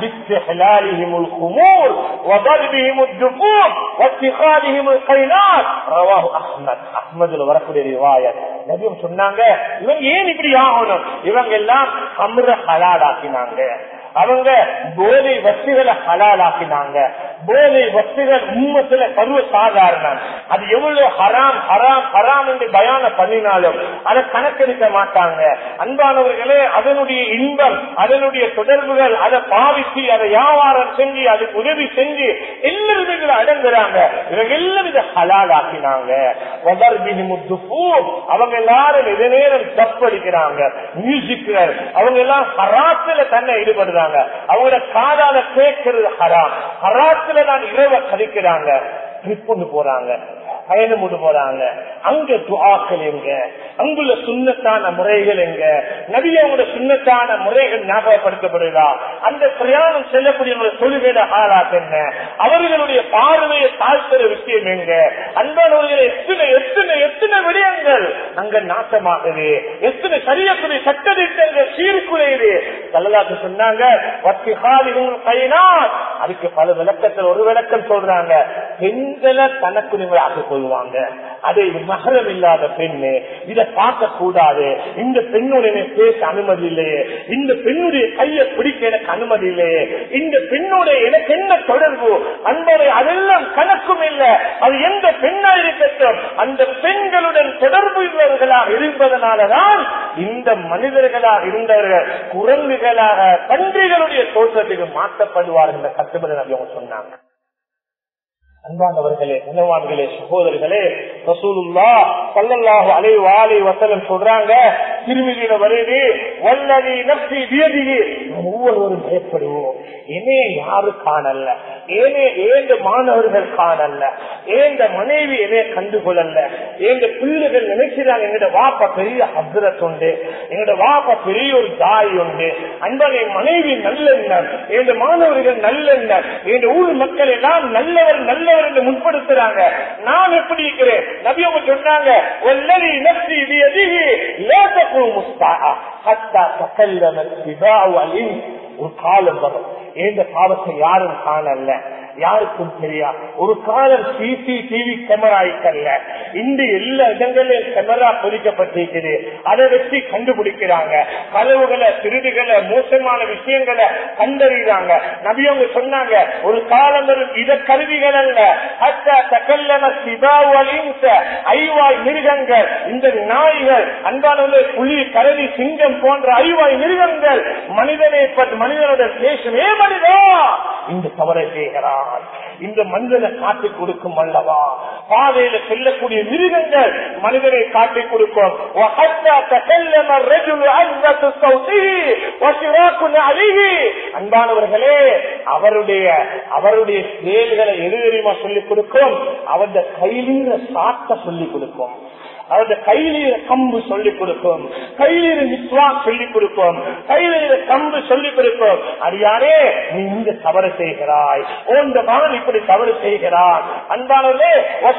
சொன்னாங்க இவங்க ஏன் இப்படி ஆகணும் இவங்க எல்லாம் அமிர ஹலாடாக்கினாங்க அவங்க போதை வஸ்துகளை ஹலாலாக்கினாங்க போதை வஸ்துகள் உண்மத்துல சர்வ சாதாரணம் அது எவ்வளவு ஹராம் ஹராம் ஹராம் என்று பயான பண்ணினாலும் அதை கணக்கெடுக்க மாட்டாங்க அன்பானவர்களே அதனுடைய இன்பம் அதனுடைய தொடர்புகள் அதை பாவிச்சு அதை வியாபாரம் செஞ்சு அதுக்கு உதவி செஞ்சு எல்லாருமே இதுல அடங்குறாங்க இவங்க எல்லாம் இதை ஹலாலாக்கினாங்க அவங்க எல்லாரும் இதே நேரம் தப்படிக்கிறாங்க மியூசிக்கள் அவங்க எல்லாம் ஹராத்துல தன்னை ஈடுபடுறாங்க அவங்களோட காதால கேட்கறது ஹராம் ஹராத்துல அதுலதான் இரவ கழிக்கிறாங்க ட்ரிப் கொண்டு போறாங்க பயணம் கொண்டு போறாங்க அங்க துவாக்கள் எங்க அங்குள்ள சுண்ணத்தான முறைகள் எங்க நபியோட சுண்ணத்தான முறைகள் ஞாபகப்படுத்தப்படுதா அந்த பிரயாணம் செல்லக்கூடிய தொழுகையில ஆளாத் என்ன அவர்களுடைய பார்வையை தாழ்த்துற விஷயம் எங்க அன்பானவர்கள் எத்தனை எத்தனை எத்தனை விடயங்கள் அங்க நாசமாகுது எத்தனை சரியக்கூடிய சட்டத்திட்டங்கள் சீர்குலையுது தள்ளலாக்கு சொன்னாங்க அதுக்கு பல விளக்கத்தில் ஒரு விளக்கம் சொல்றாங்க பெண்களை தனக்குரிமையாக கொள்வாங்க அதை மகரம் இல்லாத பெண்ணு இதை பார்க்க கூடாது இந்த பெண்ணுடைய பேச அனுமதி இல்லையே இந்த பெண்ணுடைய கையை பிடிக்க எனக்கு அனுமதி இல்லையே இந்த பெண்ணுடைய எனக்கு என்ன தொடர்பு அன்பரை அதெல்லாம் கணக்கும் இல்லை அது எந்த பெண்ணா இருக்கட்டும் அந்த பெண்களுடன் தொடர்பு உள்ளவர்களாக இருப்பதனாலதான் இந்த மனிதர்களாக இருந்தவர்கள் குரங்குகளாக பன்றிகளுடைய தோற்றத்துக்கு மாற்றப்படுவார்கள் என்ற கட்டுப்படி அவங்க சொன்னாங்க அன்பானவர்களே கனவான்களே சகோதரர்களே ரசூலுல்லா சல்லல்லாஹு அலைஹி வாலி வஸல்லம் சொல்றாங்க திருமிதியில வருது வல்லதி நப்சி வியதிகி ஒவ்வொருவரும் பயப்படுவோம் இனே யாரு காணல்ல ஏனே ஏந்த மாணவர்கள் காணல்ல ஏந்த மனைவி என்னைய கண்டுகொள்ளல ஏந்த பிள்ளைகள் நினைக்கிறாங்க எங்கட வாப்பா பெரிய ஹசரத் உண்டு எங்கட வாப்பா பெரிய ஒரு தாய் உண்டு அன்பான மனைவி நல்லெண்ணம் எந்த மாணவர்கள் நல்லெண்ணம் எந்த ஊர் மக்கள் எல்லாம் நல்லவர் நல்லவர் என்று முன்படுத்துறாங்க நான் எப்படி இருக்கிறேன் நபி அவங்க சொன்னாங்க "வல்லதி நஃப்சி பியதிஹி லா தகுமு الساعة حتى تكلم السباع والإنس." ஒரு காலம் வரும் எந்த பாவத்தை யாரும் காணல யாருக்கும் தெரியா ஒரு காலம் சிசிடிவி கேமரா ஐக்கல்ல இந்த எல்லா இடங்களிலும் கேமரா பொறிக்கப்பட்டிருக்குது அதை வச்சு கண்டுபிடிக்கிறாங்க கதவுகளை திருடுகளை மோசமான விஷயங்களை கண்டறிகிறாங்க நபியவங்க சொன்னாங்க ஒரு காலம் வரும் இத கருவிகள் அல்ல அத்த தக்கல்லன சிபாவலின்ச ஐவாய் மிருகங்கள் இந்த நாய்கள் அன்பானவர்களே புலி கரடி சிங்கம் போன்ற ஐவாய் மிருகங்கள் மனிதனை பற்றி மனிதனுடைய பேசுமே மனிதா இந்த தவறை செய்கிறான் இந்த மனிதனை காட்டி கொடுக்கும் அல்லவா பாதையில செல்லக்கூடிய மிருகங்கள் மனிதனை காட்டி கொடுக்கும் وحتى تكلم الرجل عزة صوته وشراك عليه அன்பானவர்களே அவருடைய அவருடைய செயல்களை எது தெரியுமா சொல்லிக் கொடுக்கும் அவருடைய கையில சாட்ட சொல்லிக் கொடுக்கும் அவருடைய கையில கம்பு சொல்லிக் கொடுக்கும் கையில நித்வா சொல்லிக் கொடுக்கும் கையில கம்பு சொல்லிக் கொடுக்கும் அடியாரே நீ இந்த தவறு செய்கிறாய் ஓந்த மகன் இப்படி தவறு செய்கிறான் அன்பானவர்களே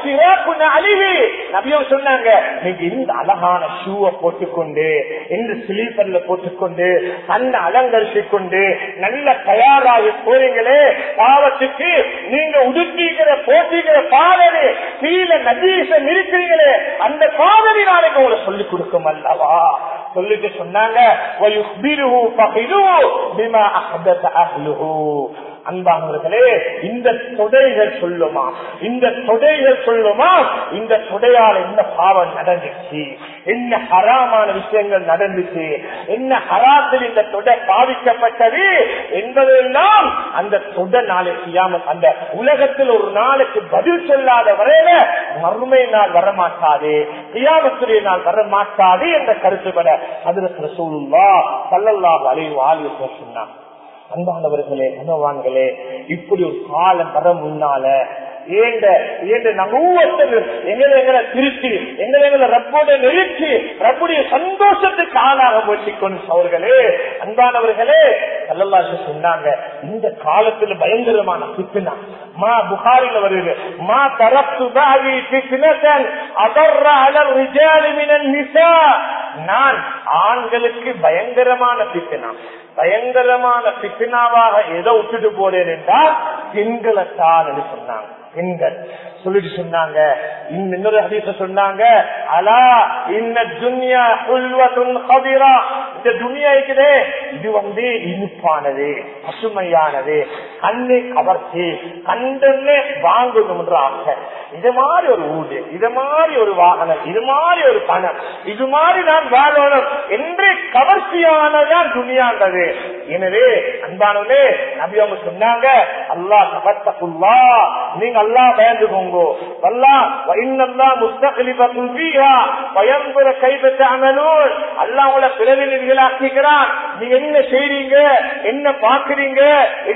அழிவு நபியம் சொன்னாங்க நீங்க இந்த அழகான ஷூவை போட்டுக்கொண்டு இந்த ஸ்லீப்பர்ல போட்டுக்கொண்டு தன்னை அலங்கரித்துக் கொண்டு நல்ல தயாராகி போறீங்களே பாவத்துக்கு நீங்க உடுத்திக்கிற போட்டிக்கிற பாதனை கீழே நதீச நிறுத்துறீங்களே அந்த பாதனை நாளைக்கு உங்களை சொல்லிக் கொடுக்கும் அல்லவா சொல்லிட்டு சொன்னாங்க وَيُخْبِرُهُ فَخِذُهُ بِمَا أَحْدَثَ أَهْلُهُ அன்பானவர்களே இந்த தொடைகள் சொல்லுமா இந்த தொடைகள் சொல்லுமா இந்த தொடையால் என்ன பாவம் நடந்துச்சு என்ன ஹராமான விஷயங்கள் நடந்துச்சு என்ன ஹராத்தில் இந்த தொடை பாதிக்கப்பட்டது என்பதெல்லாம் அந்த தொடை நாளை செய்யாமல் அந்த உலகத்தில் ஒரு நாளைக்கு பதில் சொல்லாத வரையில மறுமை நாள் வரமாட்டாது கியாமத்துடைய நாள் வரமாட்டாது என்ற கருத்துப்பட அதில் சூழ்வா பல்லல்லாஹ் அலைவு ஆகிய சொன்னான் அன்பானவர்களே கனவான்களே இப்படி ஒரு காலம் வர முன்னால ஏண்ட ஏண்ட நம்ம ஒவ்வொருத்தரும் எங்களை எங்களை திருத்தி எங்களை எங்களை ரப்போட நிறுத்தி ரப்புடைய சந்தோஷத்துக்கு ஆளாக முயற்சிக்கணும் அவர்களே அன்பானவர்களே அல்லல்லாச்சு சொன்னாங்க இந்த காலத்துல பயங்கரமான பித்தினா மா புகாரில வருது மா தரப்பு பாவி பித்தினத்தன் அதர்ற அலர் விஜயாலிமினன் நிசா நான் ஆண்களுக்கு பயங்கரமான பித்தினா பயங்கரமான பித்தினாவாக எதை விட்டுட்டு போறேன் என்றால் பெண்களை தான் என்று சொன்னாங்க பெண்கள் சொல்லிட்டு சொன்னாங்க இன்னொரு ஹதீச சொன்னாங்க அலா இன்ன துன்யா புல்வத்துன் கபிரா இந்த துனியா இருக்குதே இது வந்து இனிப்பானது பசுமையானது கண்ணை கவர்ச்சி கண்டே வாங்கணும் என்ற ஆசை இது மாதிரி ஒரு ஊடு இது மாதிரி ஒரு வாகனம் இது மாதிரி ஒரு பணம் இது மாதிரி நான் வாழணும் என்று கவர்ச்சியானதான் துணியாண்டது எனவே அன்பானவனே நபி அவங்க சொன்னாங்க அல்லா தபத்தகுல்லா நீங்க அல்லா பயந்துக்கோங்க அல்லா இன்னல்லா முஸ்தகலிபத்துல் ஃபீஹா பயன்புற கைபெற்ற அமலூன் அல்லா உங்களை பிரதிநிதிகளாக்கிக்கிறான் நீங்க என்ன செய்றீங்க என்ன பாக்குறீங்க என்னதை கேட்க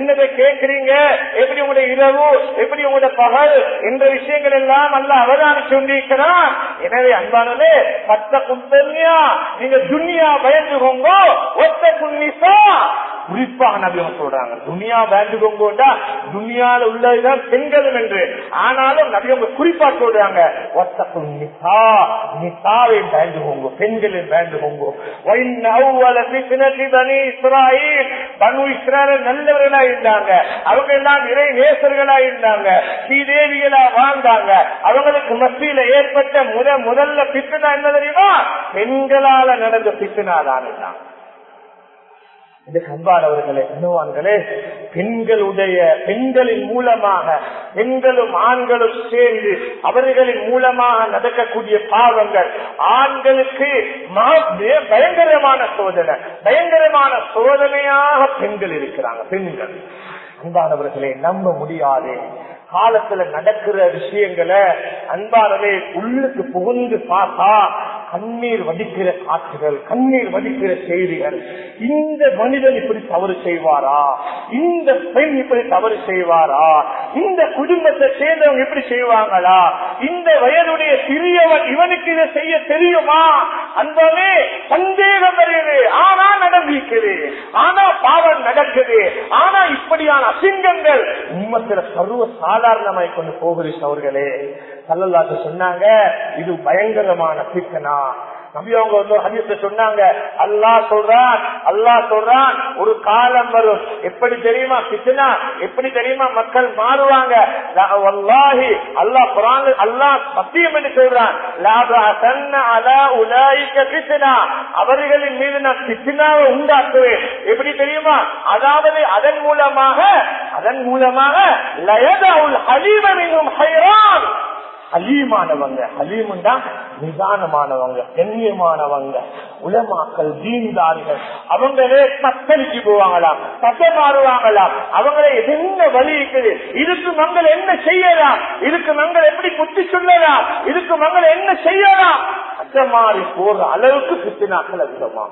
கேட்கிறீங்க எப்படி உங்களுடைய இரவு எப்படி உங்களுடைய பகல் என்ற விஷயங்கள் எல்லாம் அல்ல அவதானிச்சு கொண்டிருக்கிறான் எனவே அன்பானே பத்த குந்தன்யா நீங்க துன்யா பயந்துகோங்க ஒத்த குன்னிசா குறிப்பாக நபி அவங்க சொல்றாங்க துனியா பயந்துகோங்கோண்டா துனியால உள்ளதுதான் பெண்களும் என்று ஆனாலும் நபி அவங்க குறிப்பா சொல்றாங்க ஒத்த குன்னிசா நிசாவை பயந்துகோங்க பெண்களை பயந்துகோங்க وَإِنَّ أَوَّلَ فِتْنَةِ بَنِي إِسْرَائِيلَ பனு இஸ்ராயல் நல்லவர்களா இருந்தாங்க அவங்க எல்லாம் இறை நேசர்களா இருந்தாங்க ஸ்ரீதேவிகளா வாழ்ந்தாங்க அவங்களுக்கு மத்தியில ஏற்பட்ட முத முதல்ல பித்தனா என்ன தெரியுமா பெண்களால நடந்த பித்தனா தான் இது கண்பானவர்களே அனுவான்களே பெண்களுடைய பெண்களின் மூலமாக பெண்களும் ஆண்களும் சேர்ந்து அவர்களின் மூலமாக நடக்கக்கூடிய பாவங்கள் ஆண்களுக்கு மா- பயங்கரமான சோதனை பயங்கரமான சோதனையாக பெண்கள் இருக்கிறாங்க பெண்கள் அன்பானவர்களே நம்ப முடியாது காலத்துல நடக்கிற விஷயங்களை அன்பானவே உள்ளுக்கு புகுந்து பார்த்தா கண்ணீர் வடிக்கிற காட்சிகள் கண்ணீர் வடிக்கிற செய்திகள் இந்த மனிதன் இப்படி தவறு செய்வாரா இந்த பெண் இப்படி தவறு செய்வாரா இந்த குடும்பத்தை சேர்ந்தவங்க இப்படி செய்வாங்களா இந்த வயதுடைய சிறியவன் இவனுக்கு இதை செய்ய தெரியுமா அன்பவே சந்தேகம் வருகிறது ஆனா நடந்திருக்குது ஆனா பாவம் நடக்குது ஆனா இப்படியான அசிங்கங்கள் உண்மத்துல சர்வ சாதாரணமாய் கொண்டு போகுது அவர்களே சல்லல்லாத்து சொன்னாங்க இது பயங்கரமான பித்தனா நபி அவங்க வந்து ஹதீஸ்ல சொன்னாங்க அல்லாஹ் சொல்றான் அல்லாஹ் சொல்றான் ஒரு காலம் வரும் எப்படி தெரியுமா பித்தனா எப்படி தெரியுமா மக்கள் மாறுவாங்க லா- வல்லாஹி அல்லாஹ் குரான் அல்லாஹ் சத்தியம் என்று சொல்றான் லா பஅசன்ன அலா உலாயிக பித்னா. அவர்களின் மீது நான் பித்னாவை உண்டாக்குவேன் எப்படி தெரியுமா அதாவது அதன் மூலமாக அதன் மூலமாக லயதவுல் ஹலீமனின் ஹைரான் ஹலீமானவங்க ஹலீமுண்டா நிதானமானவங்க கண்ணியமானவங்க உலமாக்கள் தீன்தாரிகள் அவங்களே தத்தளிச்சு போவாங்களாம் தசை மாறுவாங்களாம் அவங்களே என்ன வழி இருக்குது இதுக்கு மங்கள் என்ன செய்யலாம் இதுக்கு மங்கள் எப்படி புத்தி சொல்லலாம் இதுக்கு மங்கள் என்ன செய்யலாம் தசை மாறி போற அளவுக்கு பித்தினாக்கள் அதிகமா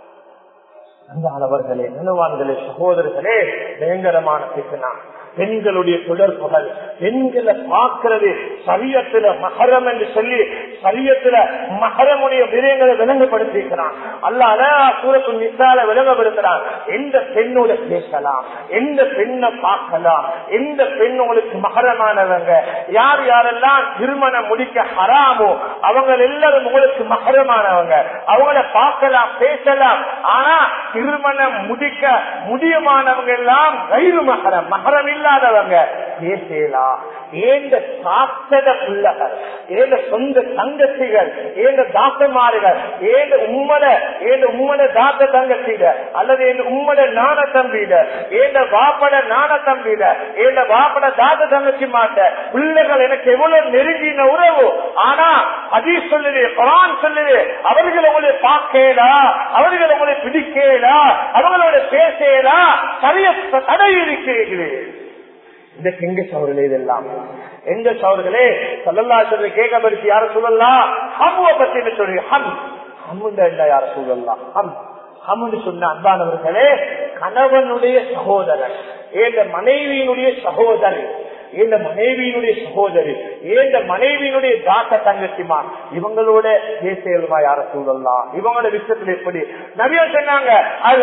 அன்பானவர்களே நிலவான்களே சகோதரர்களே பயங்கரமான பித்தனா பெண்களுடைய தொடர்புகள் பெண்களை பார்க்கிறது சரியத்துல மகரம் என்று சொல்லி சரியத்துல மகரமுடைய விரயங்களை விளங்கப்படுத்திக்கிறான் அல்லாத சூரத்து நிசால விளங்கப்படுத்துறான் எந்த பெண்ணோட பேசலாம் எந்த பெண்ணை பார்க்கலாம் எந்த பெண் உங்களுக்கு மகரமானவங்க யார் யாரெல்லாம் திருமணம் முடிக்க ஹராமோ அவங்க எல்லாரும் உங்களுக்கு மகரமானவங்க அவங்கள பார்க்கலாம் பேசலாம் ஆனா திருமணம் முடிக்க முடியுமானவங்க எல்லாம் வயிறு மகரம் மகரம் இல்லாதவங்க பேசலாம் ஏந்த சாத்தத பிள்ளைகள் ஏந்த சொந்த தங்கச்சிகள் ஏந்த தாத்தமாறுகள் ஏந்த உம்மட ஏந்த உம்மட தாத்த தங்கச்சிக அல்லது எந்த உம்மட நாண தம்பியில ஏந்த வாப்பட நாண தம்பியில ஏந்த வாப்பட தாத்த தங்கச்சி மாட்ட பிள்ளைகள் எனக்கு எவ்வளவு நெருங்கின உறவு ஆனா அதி சொல்லுது குரான் சொல்லுது அவர்கள் உங்களை பார்க்கலா அவர்கள் உங்களை பிடிக்கலா அவங்களோட பேசலா சரிய தடை இருக்கிறீர்கள் இந்த எங்க சவர்களே இதெல்லாம் எங்க சவர்களே சொல்லல்லா சொல்லி கேட்கப்படுத்தி யார சொல்லலாம் ஹம்முவை பத்தி சொல்லி ஹம் ஹம்முண்டா இல்ல யார சொல்லலாம் ஹம் ஹம்னு சொன்ன அன்பானவர்களே கணவனுடைய சகோதரன் ஏந்த மனைவியினுடைய சகோதரன் ஏந்த மனைவியினுடைய சகோதரி ஏந்த மனைவியினுடைய தாத்த தங்கச்சிமா இவங்களோட பேசலுமா யார சூழலாம் இவங்களோட விஷயத்துல எப்படி நிறைய சொன்னாங்க அது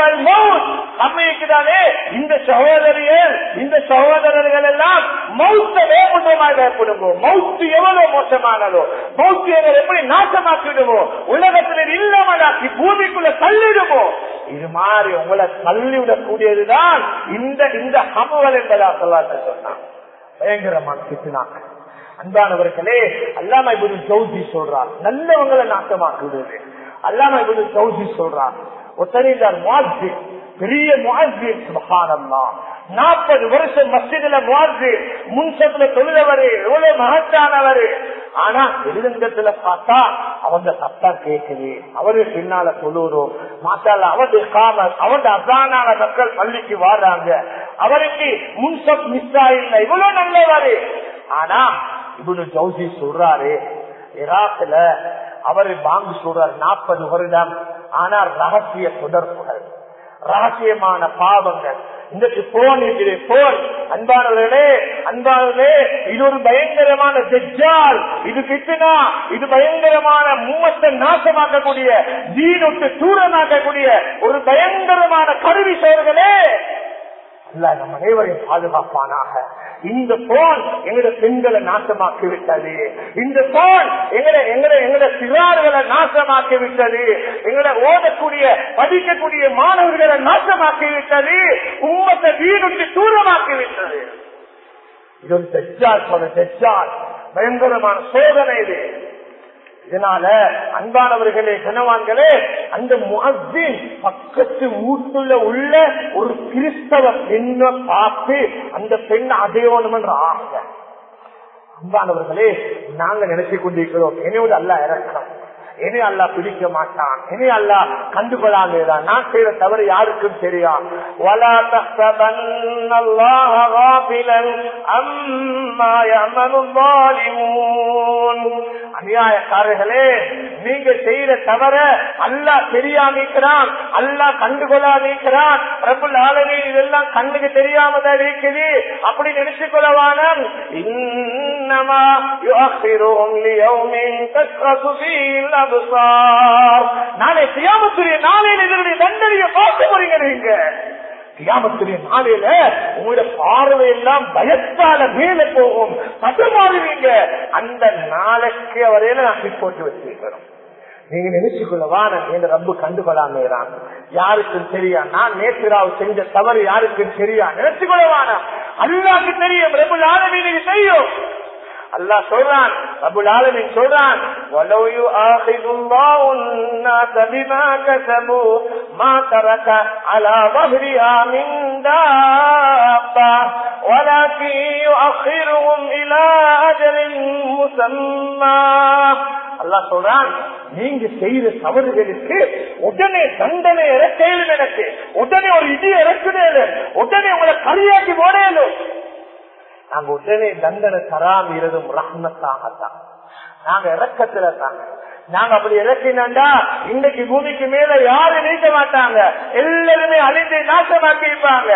அம்மைக்குதானே இந்த சகோதரியர் இந்த சகோதரர்கள் எல்லாம் மௌத்த வேப்புண்டமாக வேப்படுமோ மௌத்து எவ்வளவு மோசமானதோ மௌத்து எங்களை எப்படி நாசமாக்கிடுமோ உலகத்தில் இல்லாமலாக்கி பூமிக்குள்ள தள்ளிடுமோ இது மாதிரி உங்களை தள்ளிவிடக்கூடியதுதான் இந்த இந்த ஹமுகள் என்பதா சொல்லாத சொன்னான் பயங்கரமான பிசினாக்க அன்பானவர்களே அல்லாம இப்படி ஜவுதி சொல்றார் நல்லவங்களை நாட்டமாக்கி விடுது அல்லாம இப்படி ஜவுதி சொல்றார் ஒத்தனிந்தார் முவாஜி பெரிய முவாஜி சுபகானம்மா நாற்பது வருஷம் மஸ்ஜிதுல முவாஜி முன்சத்துல தொழுதவரு எவ்வளவு மகத்தானவரு ஆனா வெளிரங்கத்துல பார்த்தா அவங்க சத்தம் கேட்குது அவரு பின்னால தொழுறோம் மாத்தால அவருடைய காம அவருடைய அசானான மக்கள் பள்ளிக்கு வாடுறாங்க அவருக்கு முன்சப் மிஸ்ஸா இல்லை இவ்வளவு நல்லவாரு ஆனா இவனு ஜவுசி சொல்றாரு இராக்குல அவரு பாங்கு சொல்றாரு நாற்பது வருடம் ஆனா ரகசிய தொடர்புகள் ரகசியமான பாவங்கள் இன்றைக்கு போன் இருக்குது போன் அன்பானவர்களே அன்பானவர்களே இது ஒரு பயங்கரமான தெஜால் இது கிட்டுனா இது பயங்கரமான மூவத்தை நாசமாக்கக்கூடிய தீனுக்கு தூரமாக்கக்கூடிய ஒரு பயங்கரமான கருவி செயல்களே அல்ல நம் அனைவரையும் பாதுகாப்பானாக இந்த போன் எங்கட பெண்களை நாசமாக்கி விட்டது இந்த போன் எங்கட எங்கட எங்கட சிறார்களை நாசமாக்கி விட்டது எங்கட ஓதக்கூடிய படிக்கக்கூடிய மாணவர்களை நாசமாக்கி விட்டது உம்மத்தை வீடுக்கு தூரமாக்கி விட்டது இது ஒரு தெச்சால் சொல்ல தெச்சால் பயங்கரமான சோதனை இது இதனால அன்பானவர்களே கனவான்களே அந்த முகத்தின் பக்கத்து வீட்டுல உள்ள ஒரு கிறிஸ்தவ பெண்ணை பார்த்து அந்த பெண் அடையணும் என்ற ஆசை அன்பானவர்களே நாங்க நினைச்சு கொண்டிருக்கிறோம் என்னோட அல்ல இறக்கம் இனி அல்லா பிடிக்க மாட்டான் இனி அல்லா கண்டுகொள்ளாமேதான் நான் செய்யற தவறு யாருக்கும் தெரியும் وَلَا تَحْسَبَنَّ اللَّهَ غَافِلًا عَمَّا يَعْمَلُ الظَّالِمُونَ அநியாயக்காரர்களே நீங்க செய்யற தவற அல்லாஹ் தெரியாம இருக்கிறான் அல்லாஹ் கண்டுகொள்ளாம இருக்கிறான் பிரபுல் ஆளுநர் இதெல்லாம் கண்ணுக்கு தெரியாம தான் இருக்குது அப்படி நினைச்சு கொள்ளவானம் இன்னமா யுஅخிருஹும் லியௌமின் தஸ்கசு ஃபீல் அப்சார் நாளை கியாமத்துடைய நாளையில இதனுடைய தண்டனையை பார்க்க போறீங்க நீங்க கியாமத்துடைய நாளையில உங்களோட பார்வை எல்லாம் பயத்தால மேல போகும் தடுமாறுவீங்க அந்த நாளைக்கு வரையில நான் போட்டு வச்சிருக்கிறோம் நீங்க நினைச்சுக்கொள்ளவா என் ரப்பு கண்டுகொள்ளாமேறான் யாருக்கும் தெரியா நான் நேற்று செஞ்ச தவறு யாருக்கும் தெரியா நினைச்சுக்கொள்ளவான அல்லாக்கு தெரியும் ரப்பு ஆலமீனுக்கு தெரியும் அல்லாஹ் சொல்றான் அபுல் ஆலமின் சொல்றான் وَلَوْ يُؤَاخِذُ اللَّهُ النَّاسَ بِمَا كَسَبُوا مَا تَرَكَ عَلَى ظَهْرِهَا مِنْ دَابَّةٍ وَلَكِنْ يُؤَخِّرُهُمْ إِلَى أَجَلٍ مُّسَمًّى அல்லாஹ் சொல்றான் நீங்க செய்த தவறுகளுக்கு உடனே தண்டனை இறக்கையிலும் எனக்கு உடனே ஒரு இடி இறக்குதேலும் உடனே உங்களை கலியாக்கி போடலும் நாங்க உடனே தண்டனை தராம இருதும் ரஹ்மத்தாகத்தான் நாங்க இறக்கத்துல தாங்க நாங்க அப்படி இறக்கினா இன்னைக்கு பூமிக்கு மேல யாரும் நீக்க மாட்டாங்க எல்லாருமே அழிந்து நாசமாக்கி இருப்பாங்க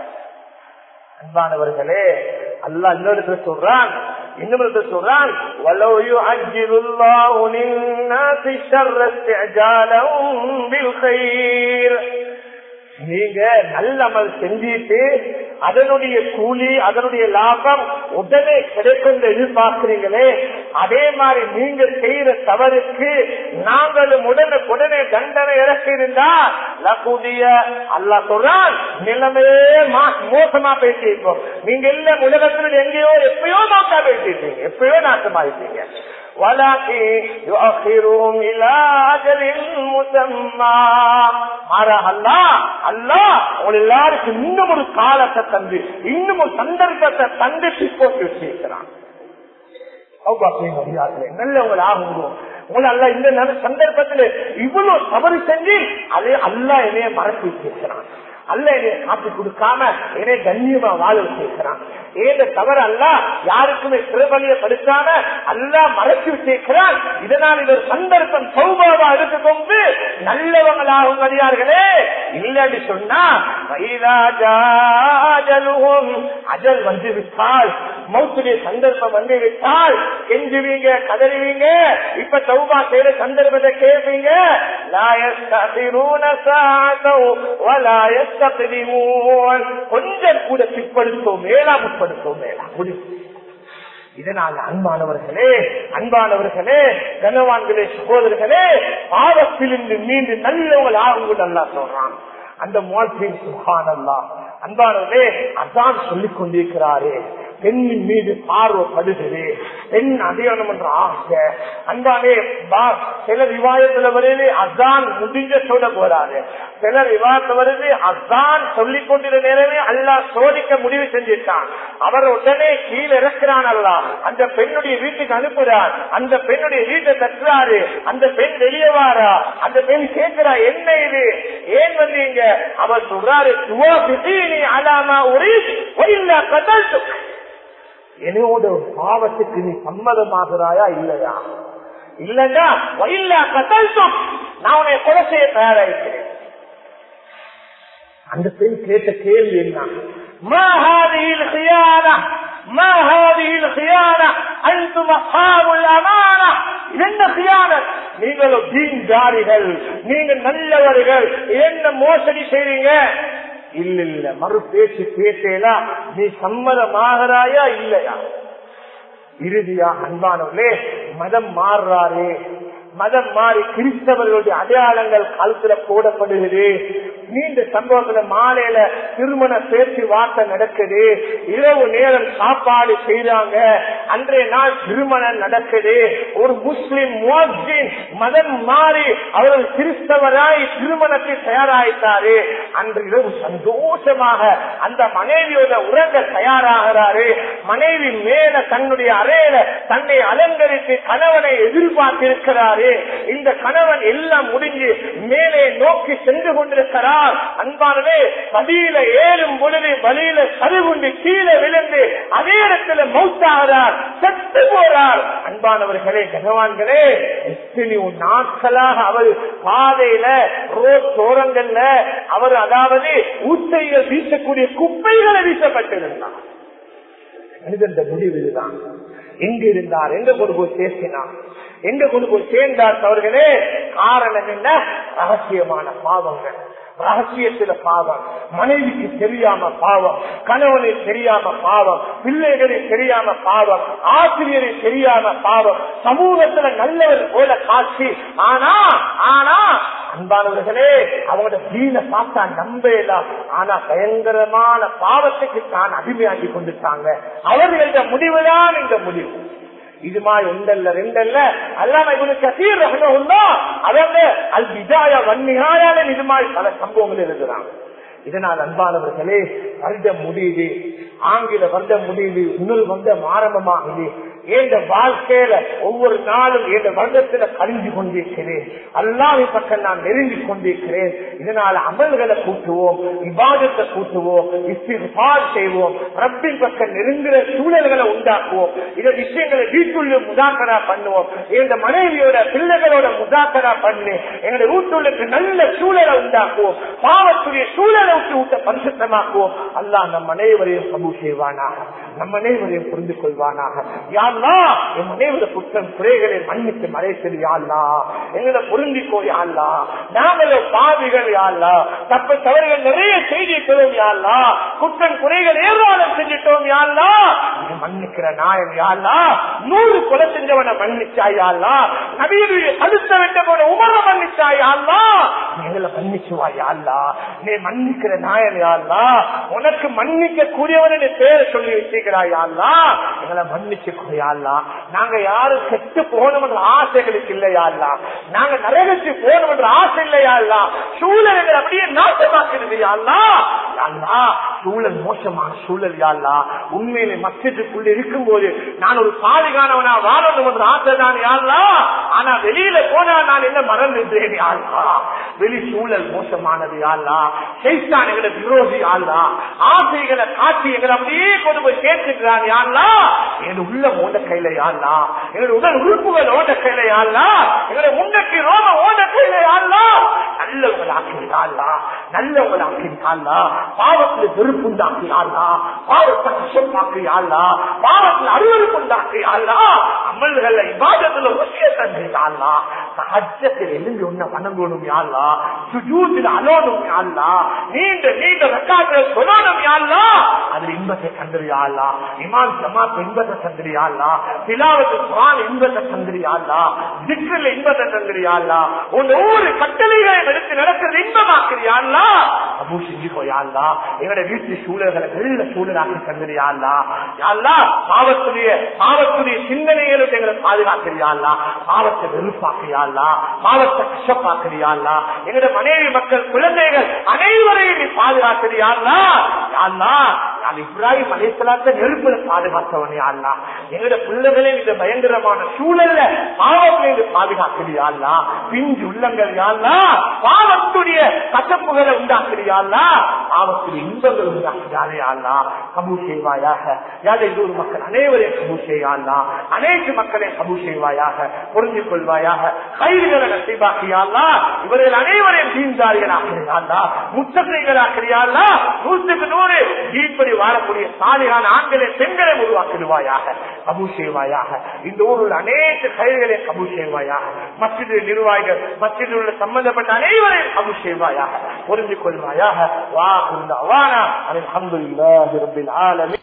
அன்பானவர்களே அல்லா இன்னொரு சொல்றான் இன்னொரு சொல்றான் وَلَوْ يُعَجِّلُ اللَّهُ لِلنَّاسِ الشَّرَّ اسْتِعْجَالَهُم بِالْخَيْرِ நீங்க நல்ல அமல் செஞ்சிட்டு அதனுடைய கூலி அதனுடைய லாபம் உடனே கிடைக்கும் எதிர்பார்க்கிறீங்களே அதே மாதிரி நீங்க செய்யற தவறுக்கு நாங்களும் உடனே உடனே தண்டனை இறக்கிருந்தா லகுதிய அல்லா சொல்றான் நிலைமையே மோசமா பேசியிருக்கோம் நீங்க எல்லாம் உலகத்தில் எங்கேயோ எப்பயோ நாக்கா பேசிட்டீங்க எப்பயோ நாசமாயிட்டீங்க ولكن يؤخرهم الى اجل مسمى மாறாக அல்லாஹ் அல்லாஹ் உங்கள் எல்லாருக்கும் இன்னும் ஒரு காலத்தை தந்து இன்னும் ஒரு சந்தர்ப்பத்தை தந்து போட்டு வச்சிருக்கிறான் நல்லவங்க ஆகுங்க உங்களை அல்ல இந்த சந்தர்ப்பத்தில் இவ்வளவு தவறு செஞ்சு அதே அல்லா என்னைய மறந்து வச்சிருக்கிறான் அல்ல என்னைய காப்பி கொடுக்காம என்னை கண்ணியமா வாழ வச்சிருக்கிறான் ஏத தவறு அல்ல யாருக்குமே சிறுபலியப்படுத்தாம அல்லா மறைச்சு வச்சிருக்கிறான் இதனால் இது ஒரு சந்தர்ப்பம் சௌபாவா எடுத்துக்கொண்டு நல்லவங்களாகும் மதியார்களே இல்லன்னு சொன்னா வைராஜாஜலுகும் அஜல் வந்து விட்டால் மௌத்துடைய சந்தர்ப்பம் வந்து விட்டால் கெஞ்சுவீங்க கதறுவீங்க இப்ப சௌபா செய்யற சந்தர்ப்பத்தை கேட்பீங்க கொஞ்சம் கூட பிற்படுத்தோம் மேலா முற்படுத்தோம் மேலா முடிவு இதனால் அன்பானவர்களே அன்பானவர்களே கனவான்களே சகோதரர்களே பாவத்திலிருந்து மீண்டு நல்லவங்கள் ஆகுங்கள் நல்லா சொல்றான் அந்த மோல்பின் சுகான் அல்லா அன்பானவர்களே அதான் சொல்லிக் கொண்டிருக்கிறாரே பெண்ணின் மீது பார்வைப்படுகிறது பெண் அடையணும் என்ற ஆசை அன்பானே சில விவாதத்துல வருது அதான் முடிஞ்ச சொல்ல போறாரு சில விவாதத்துல வருது அதான் சொல்லிக் கொண்டிருந்த நேரமே அல்லா சோதிக்க முடிவு செஞ்சிட்டான் அவர் உடனே கீழே இறக்கிறான் அல்லா அந்த பெண்ணுடைய வீட்டுக்கு அனுப்புறார் அந்த பெண்ணுடைய வீட்டை தட்டுறாரு அந்த பெண் வெளியே வாரா அந்த பெண் கேட்கிறா என்ன இது ஏன் வந்தீங்க அவர் சொல்றாரு அலாமா ஒரு கதல் என்னோட பாவத்துக்கு நீ சம்மதமாகிறாயா இல்லையா இல்லைன்னா வயல்ல கதல்தும் நான் உன்னை கொலை செய்ய தயாராயிருக்கிறேன் அந்த பெண் கேட்ட கேள்வி என்ன மாஹாதியில் ஹியானா மாஹாதியில் ஹியானா அன்தும் அஸ்ஹாபுல் அமானா என்ன ஹியானத் நீங்களும் தீன்தாரிகள் நீங்க நல்லவர்கள் என்ன மோசடி செய்றீங்க இல்ல இல்ல மறு பேச்சு பேசலா நீ சம்மதமாகறாயா இல்லையா இறுதியா அன்பானவர்களே மதம் மாறுறாரே மதம் மாறி கிறிஸ்தவர்களுடைய அடையாளங்கள் கழுத்துல போடப்படுகிறது நீண்ட சம்பவத்துல மாலையில திருமண பேச்சு வார்த்தை நடக்குது இரவு நேரம் சாப்பாடு செய்றாங்க அன்றைய நாள் திருமணம் நடக்குது ஒரு முஸ்லிம் முவாஜின் மதம் மாறி அவர்கள் கிறிஸ்தவராய் திருமணத்தை தயாராயிட்டாரு அன்று இரவு சந்தோஷமாக அந்த மனைவியோட உறங்க தயாராகிறாரு மனைவி மேல தன்னுடைய அறையில தன்னை அலங்கரித்து கணவனை எதிர்பார்த்திருக்கிறாரு இந்த கணவன் எல்லாம் முடிஞ்சு மேலே நோக்கி சென்று கொண்டிருக்கிறார் அன்பானவே பதியில ஏறும் பொழுது வழியில சரிவுண்டு கீழே விழுந்து அதே இடத்துல மௌத்தாகிறார் செத்து போறார் அன்பானவர்களே கனவான்களே எத்தனையோ நாட்களாக அவர் பாதையில ரோட் தோரங்கள்ல அவர் அதாவது ஊத்தைகள் வீசக்கூடிய குப்பைகளை வீசப்பட்டிருந்தார் மனிதன் முடிவு இதுதான் எங்க இருந்தார் எங்க கொண்டு போய் சேர்த்தினார் எங்க கொண்டு போய் சேர்ந்தார் அவர்களே காரணம் என்ன ரகசியமான பாவங்கள் ரகசியத்துல பாவம் மனைவிக்கு தெரியாம பாவம் கணவனை தெரியாம பாவம் பிள்ளைகளை தெரியாம பாவம் ஆசிரியரை தெரியாம பாவம் சமூகத்துல நல்லவர் போல காட்சி ஆனா ஆனா அன்பானவர்களே அவங்களோட தீன பார்த்தா நம்பலாம் ஆனா பயங்கரமான பாவத்துக்கு தான் அடிமையாகி கொண்டுட்டாங்க அவர்களோட முடிவுதான் இந்த முடிவு இது மாதிரி ஒன்றல்ல ரெண்டல்ல அல்லாம இவனுக்கு கசீர் ரஹ்மஹுல்லா அதோட அல் பிஜாயா வன்னிகாயால இது மாதிரி பல சம்பவங்கள் எழுதுறாங்க இதனால் அன்பானவர்களே வருடம் முடியுது ஆங்கில வருடம் முடியுது இன்னொரு வருடம் ஆரம்பமாகுது என்ற வாழ்க்கையில ஒவ்வொரு நாளும் என்ற வருடத்துல கழிஞ்சு கொண்டிருக்கிறேன் அல்லாவின் பக்கம் நான் நெருங்கி கொண்டிருக்கிறேன் இதனால் அமல்களை கூட்டுவோம் விவாதத்தை கூட்டுவோம் இஸ்திஃபார் செய்வோம் ரப்பின் பக்கம் நெருங்குற சூழல்களை உண்டாக்குவோம் இந்த விஷயங்களை வீட்டுள்ள முதாக்கரா பண்ணுவோம் எங்க மனைவியோட பிள்ளைகளோட முதாக்கரா பண்ணி எங்களுடைய வீட்டுள்ளுக்கு நல்ல சூழலை உண்டாக்குவோம் பாவத்துடைய சூழலை விட்டு விட்ட பரிசுத்தமாக்குவோம் அல்லாஹ் நம் அனைவரையும் சமூக செய்வானாக நம் அனைவரையும் புரிந்து கொள்வானாக யாழ்லா என் அனைவர குற்றம் குறைகளை மன்னித்து மறை செல் யாழ்லா எங்களை பொருந்திக்கோ யாழ்லா நாங்களும் பாவிகள் யாழ்லா தப்பு தவறுகள் நிறைய செய்திருக்கிறோம் யாழ்லா குற்றம் குறைகள் ஏராளம் செஞ்சிட்டோம் யாழ்லா இது மன்னிக்கிற நாயன் யாழ்லா நூறு கொலை செஞ்சவனை மன்னிச்சா யாழ்லா நபீருடைய தடுத்த விட்ட போன உமர மன்னிச்சா யாழ்லா எங்களை மன்னிச்சுவா யாழ்லா நீ மன்னிக்கிற நாயன் யாழ்லா உனக்கு மன்னிக்க கூடியவன் பேரை சொல்லி வச்சிருக்கிறாய் யாழ்லா எங்களை மன்னிச்சுக்கோ யாழ்லா நாங்க யாரும் செத்து போகணும் என்ற ஆசைகளுக்கு இல்லையாள்லா நாங்க நரகத்து போகணும் என்ற ஆசை இல்லையாள்லா சூழல்கள் அப்படியே நாசமாக்குறது யாழ்லா யாழ்லா சூழல் மோசமான சூழல் யாழ்லா உண்மையிலே மஸ்ஜிதுக்குள்ள இருக்கும் போது நான் ஒரு பாதுகானவனா வாழணும் என்ற ஆசை தான் யாழ்லா ஆனா வெளியில போனா நான் என்ன மறந்துட்டேன் யாழ்லா வெளி சூழல் மோசமானது யாழ்லா செய்தான் எங்களை விரோதி யாழ்லா ஆசைகளை காட்சி எங்களை அப்படியே கொண்டு போய் சேர்த்துக்கிறான் யாழ்லா என் உள்ள ஓட கையில யாழ்லா எங்களுடைய உடல் உறுப்புகள் ஓட கையில யாழ்லா எங்களுடைய முன்னக்கு ரோம ஓட கையில யாழ்லா நல்லவர்கள் ஆக்கினாள்லா நல்லவர்கள் ஆக்கினாள்லா பாவத்தில் வெறுப்புண்டாக்கினாள்லா பாவத்தை கஷ்டமாக்கியாள்லா பாவத்தில் அருவருப்புண்டாக்கியாள்லா அமல்கள் இவாதத்துல ருசிய தந்திருக்காள்லா சகஜத்தில் எழுந்து உன்னை வணங்கணும் யாழ்லா சுஜூத்தில் அலோனும் யாழ்லா நீண்ட நீண்ட ரெக்கார்டில் சொல்லணும் யாழ்லா அதில் இன்பத்தை தந்திரியாள்லா இமான் ஜமாத் இன்பத்தை தந்திரியாள்லா திலாவத்து குரான் இன்பத்தை தந்திரியாள்லா திக்கில் இன்பத்தை தந்திரியாள்லா உன் ஒவ்வொரு கட்டளைகளை எடுத்து நடக்கிறது இன்பமாக்குறியாள்லா அபு செஞ்சுக்கோ யாழ்லா எங்களுடைய வீட்டு சூழல்களை நல்ல சூழலாக்கி தந்திரியாள்லா யாழ்லா பாவத்துடைய பாவத்துடைய சிந்தனைகளுக்கு எங்களை பாதுகாக்கிறியாள்லா பாவத்தை வெறுப்பாக்கிறியாள்லா பாவத்தை கஷ்டப்பாக்கிறியாள்லா எங்களுடைய மனைவி மக்கள் குழந்தைகள் அனைவரையும் நீ பாதுகாக்கிறியாள்லா யாழ்லா நான் இப்ராஹிம் அலிஸ்லாத்த நெருப்புல பாதுகாத்தவனே அல்லா எங்களுடைய பிள்ளைகளே இந்த பயங்கரமான சூழல்ல பாவத்திலிருந்து பாதுகாக்கிறியாள்லா பிஞ்சு உள்ளங்கள் யாழ்லா பாவத்துடைய கசப்புகளை உண்டாக்குறியாள்லா பாவத்துடைய இன்பங்கள் உண்டாக்குறாரே ஆள்லா கபூ செய்வாயாக யாரை ஒரு மக்கள் அனைவரையும் கபூ செய்யாள்லா அனைத்து மக்களையும் கபூ செய்வாயாக புரிஞ்சு கொள்வாயாக கைதுகளை நசைபாக்கியாள்லா இவர்கள் அனைவரையும் தீர்ந்தார்களாகிறாள்லா முத்தகைகளாகிறாள்லா நூற்றுக்கு நூறு தீர்ப்படி வாழக்கூடிய சாலையான ஆண்களை பெண்களை உருவாக்கிடுவாயாக கபூ செய்வாயாக இந்த ஊரில் அனைத்து கைதுகளை கபூ செய்வாயாக மசித நிர்வாகிகள் மசிதில் உள்ள சம்பந்தப்பட்ட அனைவரையும் கபூ செய்வாயாக புரிந்து கொள்வாயாக வா அவானா அலமதுல்லாஹி ரபில் ஆலமீன்